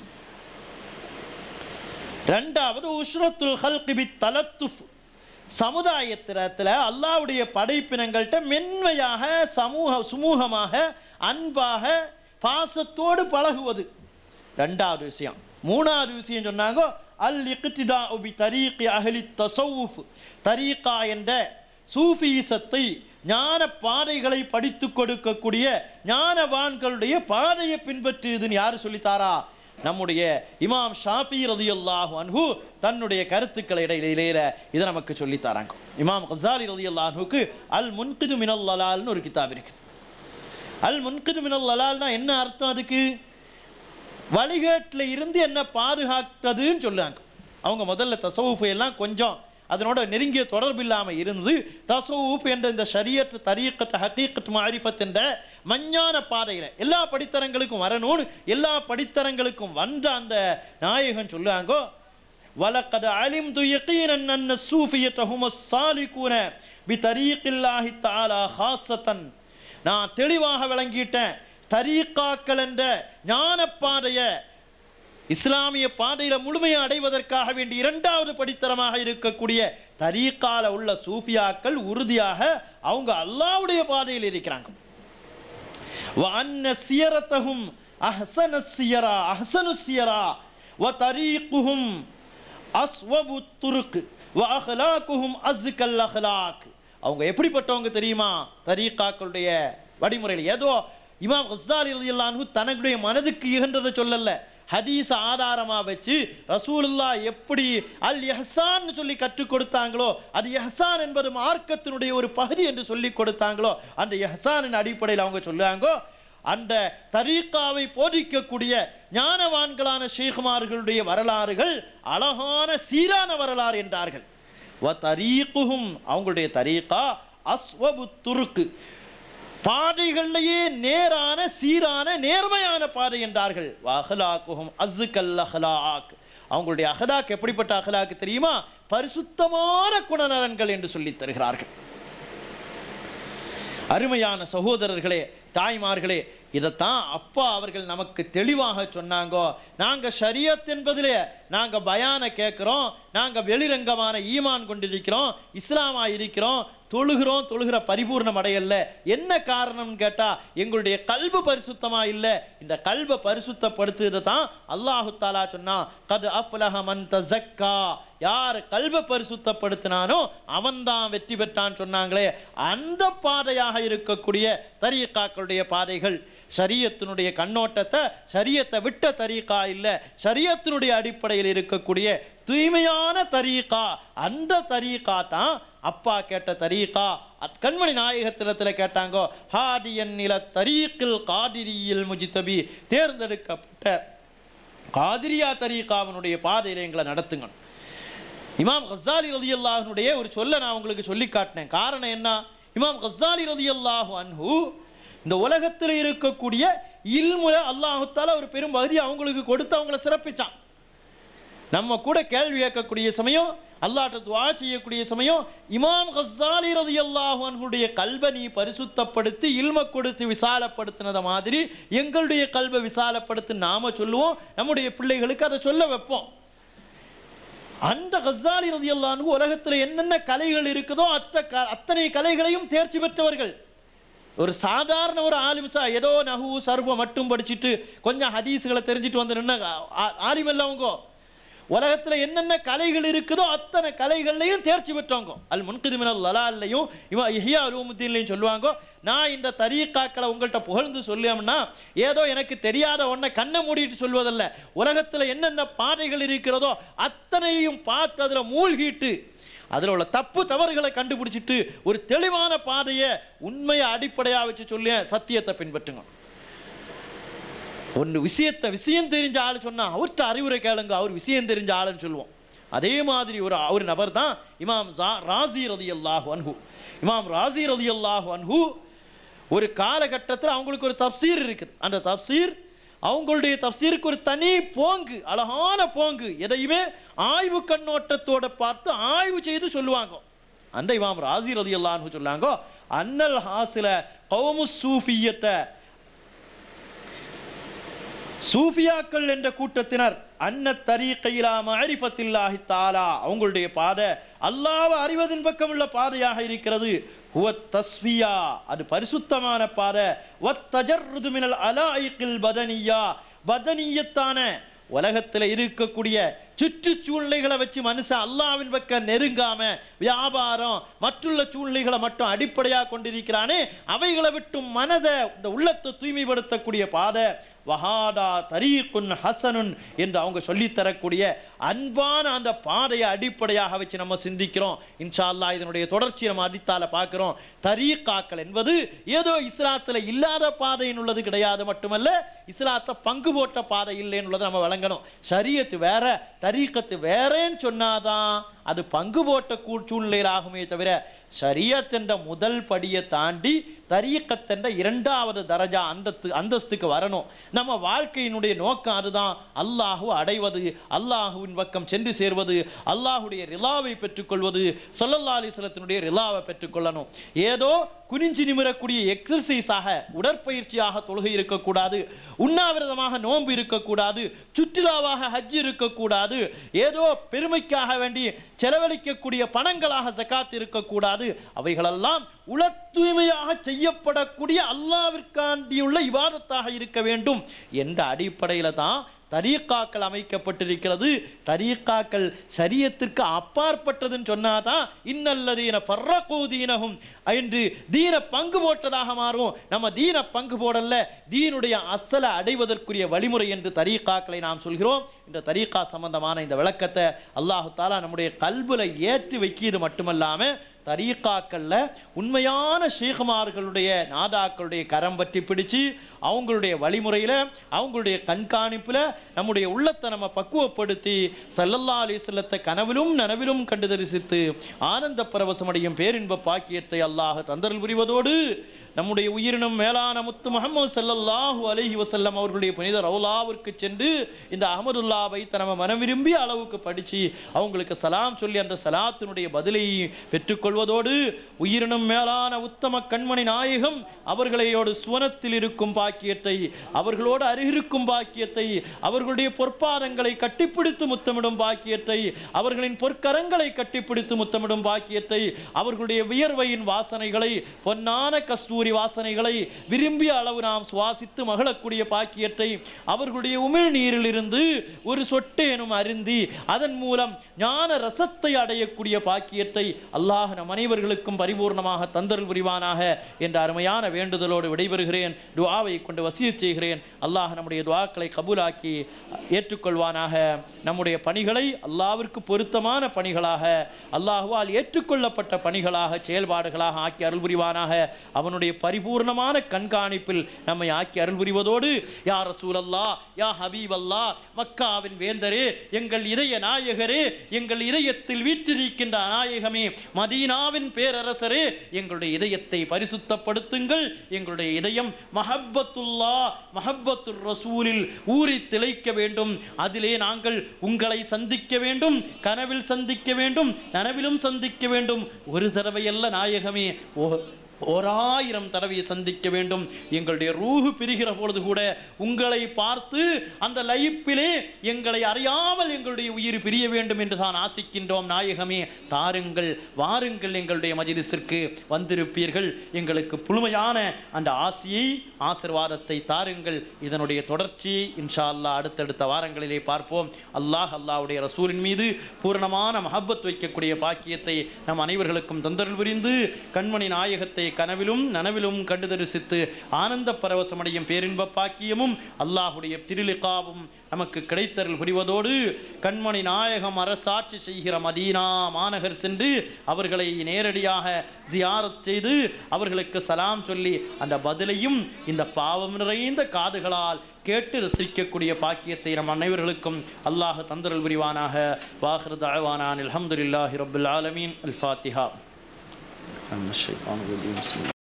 ரெண்டாவது உஷ்ரத்துல் ஹல்கி பி தலத்துஃப் சமுதாயத்திரத்துல அல்லாஹ்வுடைய படைப்பினங்கள்ட்ட மென்மையாக சமூக சுமூகமாக அன்பாக பாசத்தோடு பழகுவது ரெண்டாவது விஷயம் மூணாவது விஷயம் சொன்னாங்க அல் இக்திதா பி தரீகி அஹ்லி தஸவுஃப் தரீகா என்ற சூஃபீசத்தை ஞான பாதைகளை படித்து கொடுக்கக்கூடிய ஞானவான்களுடைய பாதையை பின்பற்றுதுன்னு யாரு சொல்லித்தாரா நம்முடைய இமாம் ஷாஃபி ரதியல்லாஹு அன்ஹு தன்னுடைய கருத்துக்களை இடையில இதை நமக்கு சொல்லி தராங்க இமாம் கசாலி ரதியல்லாஹு அன்ஹுக்கு அல் முன்கிது மினல் லலால்னு ஒரு கிதாப் இருக்குது அல் முன்கிது மினல் லலால்னா என்ன அர்த்தம் அதுக்கு வழிகேட்டில் இருந்து என்ன பாதுகாத்ததுன்னு சொல்லுவாங்க அவங்க முதல்ல தசவுஃபு எல்லாம் கொஞ்சம் அதனோட நெருங்கிய தொடர்பு இல்லாமல் இருந்து தசவுஃப் என்ற இந்த ஷரியத் தரீக்கத் ஹக்கீக்கத் மாரிஃபத் என்ற மஞ்ஞான பாதையில் எல்லா படித்தரங்களுக்கும் வரணும்னு எல்லா படித்தரங்களுக்கும் வந்த அந்த நாயகன் சொல்லுவாங்கோ வலக்கது அலிம் துயக்கீரன் அன்ன சூஃபியத்தஹும் சாலிகூன பி தரீக்கில்லாஹி தாலா ஹாசத்தன் நான் தெளிவாக விளங்கிட்டேன் தரீக்காக்கள் என்ற ஞான பாதையை இஸ்லாமிய பாதையில முழுமையை அடைவதற்காக வேண்டி இரண்டாவது படித்தரமாக இருக்கக்கூடிய தரீக்கால உள்ள சூஃபியாக்கள் உறுதியாக அவங்க அல்லாவுடைய பாதையில் இருக்கிறாங்க وأن سيرتهم أحسن السيرة أحسن السيرة وطريقهم أصوب الطرق وأخلاقهم أزكى الأخلاق அவங்க எப்படிப்பட்டவங்க தெரியுமா தரீக்காக்களுடைய வழிமுறையில் ஏதோ இமாம் ஹஸ்ஸாலி ரலியல்லாஹு தனக்குடைய மனதுக்கு இகன்றதை சொல்லல ஹதீஸ் ஆதாரமா வச்சு ரசூலுல்லா எப்படி அல் எஹ்சான் சொல்லி கற்றுக் கொடுத்தாங்களோ அது எஹ்சான் என்பது மார்க்கத்தினுடைய ஒரு பகுதி என்று சொல்லி கொடுத்தாங்களோ அந்த எஹ்சானின் அடிப்படையில் அவங்க சொல்லுவாங்க அந்த தரீக்காவை போதிக்கக்கூடிய ஞானவான்களான ஷேகுமார்களுடைய வரலாறுகள் அழகான சீரான வரலாறு என்றார்கள் வ தரீக்குஹும் அவங்களுடைய தரீக்கா அஸ்வபு துருக்கு பாதைகள்லேயே நேரான சீரான நேர்மையான பாதை என்றார்கள் அஹ்லாக்குஹும் அஸ்கல் அஹ்லாக் அவங்களுடைய அஹ்லாக் எப்படிப்பட்ட அஹ்லாக் தெரியுமா பரிசுத்தமான குணநலன்கள் என்று சொல்லித் தருகிறார்கள் அருமையான சகோதரர்களே தாய்மார்களே இதைத்தான் அப்பா அவர்கள் நமக்கு தெளிவாக சொன்னாங்கோ நாங்க ஷரியத் என்பதிலே நாங்க பயான கேட்கிறோம் நாங்க வெளிரங்கமான ஈமான் கொண்டிருக்கிறோம் இஸ்லாமா இருக்கிறோம் தொழுகிறோம் தொழுகிற பரிபூர்ணம் அடையல என்ன காரணம்னு கேட்டா எங்களுடைய கல்பு பரிசுத்தமா இல்ல இந்த கல்பை பரிசுத்தப்படுத்துறது தான் அல்லாஹு தாலா சொன்னா கது அஃப்லஹ மன் தஸக்கா யார் கல்பை பரிசுத்தப்படுத்தினானோ அவன்தான் வெற்றி பெற்றான் சொன்னாங்களே அந்த பாதையாக இருக்கக்கூடிய தரீக்காக்களுடைய பாதைகள் ஷரியத்தினுடைய கண்ணோட்டத்தை ஷரியத்தை விட்ட தரீக்கா இல்ல ஷரியத்தினுடைய அடிப்படையில் இருக்கக்கூடிய தூய்மையான தரீக்கா அந்த தரீக்கா தான் அப்பா கேட்ட தரீகா அத் கண்மணி நாயகத்திடத்துல கேட்டாங்கோ ஹாதியன் நில தரீக்கில் காதிரியில் முஜித்தபி தேர்ந்தெடுக்கப்பட்ட காதிரியா தரீகாவனுடைய பாதையில எங்களை நடத்துங்க இமாம் கசாலி ரதியல்லாஹனுடைய ஒரு சொல்ல நான் உங்களுக்கு சொல்லி காட்டினேன் காரணம் என்ன இமாம் கசாலி ரதியல்லாஹு அன்ஹு இந்த உலகத்தில் இருக்கக்கூடிய இல்முல அல்லாஹுத்தால ஒரு பெரும் பகுதி அவங்களுக்கு கொடுத்து அவங்கள சிறப்பிச்சான் நம்ம கூட கேள்வி கேட்கக்கூடிய சமயம் அல்லாட்ட துவா செய்யக்கூடிய சமயம் இமாம் கஸ்ஸாலி ரதியல்லாஹு அன்ஹுடைய கல்வை நீ பரிசுத்தப்படுத்தி இல்ம கொடுத்து விசாலப்படுத்தினத மாதிரி எங்களுடைய கல்வை விசாலப்படுத்தி நாம சொல்லுவோம் நம்முடைய பிள்ளைகளுக்கு அதை சொல்ல வைப்போம் அந்த கஸ்ஸாலி ரதியல்லாஹு அன்ஹு உலகத்துல என்னென்ன கலைகள் இருக்குதோ அத்த க- அத்தனை கலைகளையும் தேர்ச்சி பெற்றவர்கள் ஒரு சாதாரண ஒரு ஆலிம்சா ஏதோ நஹு சர்வ மட்டும் படிச்சுட்டு கொஞ்சம் ஹதீஸ்களை தெரிஞ்சுட்டு வந்து நின்ன ஆலிமல்ல அவங்க உலகத்துல என்னென்ன கலைகள் இருக்குதோ அத்தனை கலைகள்லையும் தேர்ச்சி பெற்றவங்க அல் முன்கிதுமினல் லலால்லையும் இவன் இஹியா ரூமுத்தீன்லையும் சொல்லுவாங்க நான் இந்த தரீக்காக்களை உங்கள்கிட்ட புகழ்ந்து சொல்லியோம்னா ஏதோ எனக்கு தெரியாத ஒன்றை கண்ணை மூடிட்டு சொல்வதல்ல உலகத்துல என்னென்ன பாதைகள் இருக்கிறதோ அத்தனையும் பார்த்து அதுல மூழ்கிட்டு அதுல உள்ள தப்பு தவறுகளை கண்டுபிடிச்சிட்டு ஒரு தெளிவான பாதையை உண்மையை அடிப்படையா வச்சு சொல்லி சத்தியத்தை பின்பற்றுங்க ஒன்று விஷயத்தை விஷயம் தெரிஞ்ச ஆள் சொன்னா அவர்கிட்ட அறிவுரை கேளுங்க அவர் விஷயம் தெரிஞ்ச ஆளுன்னு சொல்லுவோம் அதே மாதிரி ஒரு ஒரு நபர் தான் இமாம் ஜா- ராசி ரதி அல்லாஹு அன்ஹு இமாம் ராசி ரதி அல்லாஹு அன்ஹு ஒரு காலகட்டத்தில் அவங்களுக்கு ஒரு தப்சீர் இருக்குது அந்த தப்சீர் அவங்களுடைய தப்சீருக்கு ஒரு தனி போங்கு அழகான போங்கு எதையுமே ஆய்வு கண்ணோட்டத்தோட பார்த்து ஆய்வு செய்து சொல்லுவாங்க அந்த இமாம் ராசி ரதி அல்லாஹு சொல்லாங்க அன்னல் ஹாசில கௌமு சூஃபியத்தை சூஃபியாக்கள் என்ற கூட்டத்தினர் அன்ன தரீக்கையிலா மஅரிஃபத்தில்லாஹி தாலா அவங்களுடைய பாதை அல்லாஹ்வை அறிவதின் பக்கம் உள்ள பாதையாக இருக்கிறது ஹுவ தஸ்வியா அது பரிசுத்தமான பாதை வத்தஜர்ருது மினல் அலாயிக்கில் பதனியா பதனியத்தான உலகத்துல இருக்கக்கூடிய சுற்றுச்சூழ்நிலைகளை வச்சு மனுஷன் அல்லாவின் பக்கம் நெருங்காம வியாபாரம் மற்றுள்ள சூழ்நிலைகளை மட்டும் அடிப்படையா கொண்டிருக்கிறானே அவைகளை விட்டும் மனதை இந்த உள்ளத்தை தூய்மைப்படுத்தக்கூடிய பாதை வஹாதா தரீக்குன் ஹசனுன் என்று அவங்க சொல்லித் தரக்கூடிய அன்பான அந்த பாதையை அடிப்படையாக வச்சு நம்ம சிந்திக்கிறோம் இன்ஷா அல்லாஹ் இதனுடைய தொடர்ச்சி நம்ம அடித்தால பார்க்கிறோம் தரீக்காக்கள் என்பது ஏதோ இஸ்லாத்துல இல்லாத பாதையின் உள்ளது கிடையாது மட்டுமல்ல இஸ்லாத்தை பங்கு போட்ட பாதை இல்லைன்னு உள்ளதை நம்ம விளங்கணும் ஷரியத்து வேற தரீக்கத்து வேறேன்னு சொன்னாதான் அது பங்கு போட்ட கூ சூழ்நிலையில் ஆகுமே தவிர ஷரியத் என்ற முதல் படியை தாண்டி தரீக்கத் என்ற இரண்டாவது தரஜா அந்தத்து அந்தஸ்துக்கு வரணும் நம்ம வாழ்க்கையினுடைய நோக்கம் அதுதான் அல்லாஹு அடைவது அல்லாஹுவின் பக்கம் சென்று சேர்வது அல்லாஹுடைய ரிலாவை பெற்றுக்கொள்வது சொல்லல்லா அலிஸ்லத்தினுடைய ரிலாவை பெற்றுக்கொள்ளணும் ஏதோ குனிஞ்சு நிமிரக்கூடிய எக்ஸசைஸாக உடற்பயிற்சியாக தொழுகை இருக்கக்கூடாது உண்ணாவிரதமாக நோன்பு இருக்கக்கூடாது சுற்றுலாவாக ஹஜ் இருக்கக்கூடாது ஏதோ பெருமைக்காக வேண்டி செலவழிக்கக்கூடிய பணங்களாக ஜகாத் இருக்கக்கூடாது அவைகளெல்லாம் உள தூய்மையாக செய்யப்படக்கூடிய அல்லாவிற்காண்டியுள்ள இவாதத்தாக இருக்க வேண்டும் என்ற அடிப்படையில தான் தரீக்காக்கள் அமைக்கப்பட்டிருக்கிறது தரீக்காக்கள் சரியத்திற்கு அப்பாற்பட்டதுன்னு சொன்னாதான் இன்னல்லதீன பர்ரகூதீனகும் என்று தீன பங்கு போட்டதாக மாறும் நம்ம தீன பங்கு போடல தீனுடைய அசலை அடைவதற்குரிய வழிமுறை என்று தரீக்காக்களை நாம் சொல்கிறோம் இந்த தரீக்கா சம்பந்தமான இந்த விளக்கத்தை அல்லாஹு தாலா நம்முடைய கல்புல ஏற்றி வைக்கிறது மட்டுமல்லாம தரீக்காக்கள்ல உண்மையான ஷேகுமார்களுடைய நாதாக்களுடைய கரம் பற்றி பிடிச்சு அவங்களுடைய வழிமுறையில அவங்களுடைய கண்காணிப்புல நம்முடைய உள்ளத்தை நம்ம பக்குவப்படுத்தி சல்லல்லா அலிஸ்லத்தை கனவிலும் நனவிலும் கண்டு தரிசித்து ஆனந்த பரவசமடையும் பேரின்ப பாக்கியத்தை அல்லாஹ் தந்தரல் புரிவதோடு நம்முடைய உயிரினும் மேலான முத்து முகமது ஸல்லல்லாஹு அலைஹி வஸல்லம் அவர்களுடைய புனித ரவுலாவிற்கு சென்று இந்த அஹமதுல்லாவை தனம மனம் விரும்பிய அளவுக்கு படிச்சு அவங்களுக்கு சலாம் சொல்லி அந்த சலாத்தினுடைய பதிலை பெற்றுக்கொள்வதோடு உயிரினும் மேலான உத்தம கண்மணி நாயகம் அவர்களையோடு சுவனத்தில் இருக்கும் பாக்கியத்தை அவர்களோடு அருகிருக்கும் பாக்கியத்தை அவர்களுடைய பொற்பாதங்களை கட்டிப்பிடித்து முத்தமிடும் பாக்கியத்தை அவர்களின் பொற்கரங்களை கட்டிப்பிடித்து முத்தமிடும் பாக்கியத்தை அவர்களுடைய வியர்வையின் வாசனைகளை பொன்னான கஸ்தூரி வாசனைகளை விரும்பிய அளவு நாம் சுவாசித்து மகிழக்கூடிய பாக்கியத்தை அவர்களுடைய உமிழ் நீரிலிருந்து ஒரு சொட்டேனும் அருந்தி அதன் மூலம் ஞான ரசத்தை அடையக்கூடிய பாக்கியத்தை அல்லாஹ் நம் அனைவர்களுக்கும் பரிபூர்ணமாக தந்தருள் புரிவானாக என்ற அருமையான வேண்டுதலோடு விடைபெறுகிறேன் துஆவை கொண்டு வசியச் செய்கிறேன் அல்லாஹ் நம்முடைய துஆக்களை கபூலாக்கி ஏற்றுக்கொள்வானாக நம்முடைய பணிகளை அல்லாவிற்கு பொருத்தமான பணிகளாக அல்லாஹுவால் ஏற்றுக்கொள்ளப்பட்ட பணிகளாக செயல்பாடுகளாக ஆக்கி அருள் புரிவானாக அவனுடைய பரிபூர்ணமான கண்காணிப்பில் நம்மை ஆக்கி அருள் புரிவதோடு யா ரசூலல்லா யா ஹபீபல்லா மக்காவின் வேந்தரே எங்கள் இதய நாயகரே எங்கள் இதயத்தில் வீற்றிருக்கின்ற நாயகமே மதீனாவின் பேரரசரே எங்களுடைய இதயத்தை பரிசுத்தப்படுத்துங்கள் எங்களுடைய இதயம் மஹப்பத்துல்லா மஹப்பத்துர் ரசூலில் ஊறி திளைக்க வேண்டும் அதிலே நாங்கள் உங்களை சந்திக்க வேண்டும் கனவில் சந்திக்க வேண்டும் நனவிலும் சந்திக்க வேண்டும் ஒரு தடவையல்ல நாயகமே ஓ ஓராயிரம் தடவை சந்திக்க வேண்டும் எங்களுடைய ரூஹு பிரிகிற பொழுது கூட உங்களை பார்த்து அந்த லைப்பிலே எங்களை அறியாமல் எங்களுடைய உயிர் பிரிய வேண்டும் என்று தான் ஆசிக்கின்றோம் நாயகமே தாருங்கள் வாருங்கள் எங்களுடைய மஜிலிஸிற்கு வந்திருப்பீர்கள் எங்களுக்கு புழுமையான அந்த ஆசியை ஆசிர்வாதத்தை தாருங்கள் இதனுடைய தொடர்ச்சி இன்ஷா அல்லாஹ் அடுத்தடுத்த வாரங்களிலே பார்ப்போம் அல்லாஹ் அல்லாஹ்வுடைய ரசூலின் மீது பூரணமான மஹப்பத் வைக்கக்கூடிய பாக்கியத்தை நம் அனைவர்களுக்கும் தந்தருள் புரிந்து கண்மணி நாயகத்தை கனவிலும் நனவிலும் கண்டு தரிசித்து ஆனந்த பரவசமடையும் பேரின்ப பாக்கியமும் அல்லாஹுடைய திருலிகாவும் நமக்கு கிடைத்தருள் புரிவதோடு கண்மணி நாயகம் அரசாட்சி செய்கிற மதீனா மாநகர் சென்று அவர்களை நேரடியாக ஜியாரத் செய்து அவர்களுக்கு சலாம் சொல்லி அந்த பதிலையும் இந்த பாவம் நிறைந்த காதுகளால் கேட்டு ரசிக்கக்கூடிய பாக்கியத்தை நம் அனைவர்களுக்கும் அல்லாஹ் தந்தருள் புரிவானாக வாஹிர் தாழ்வானான் அல்ஹம்துலில்லாஹி ரப்பில் ஆலமீன் அல் ஃபாத்திஹா الشيطان الرجيم بسم الله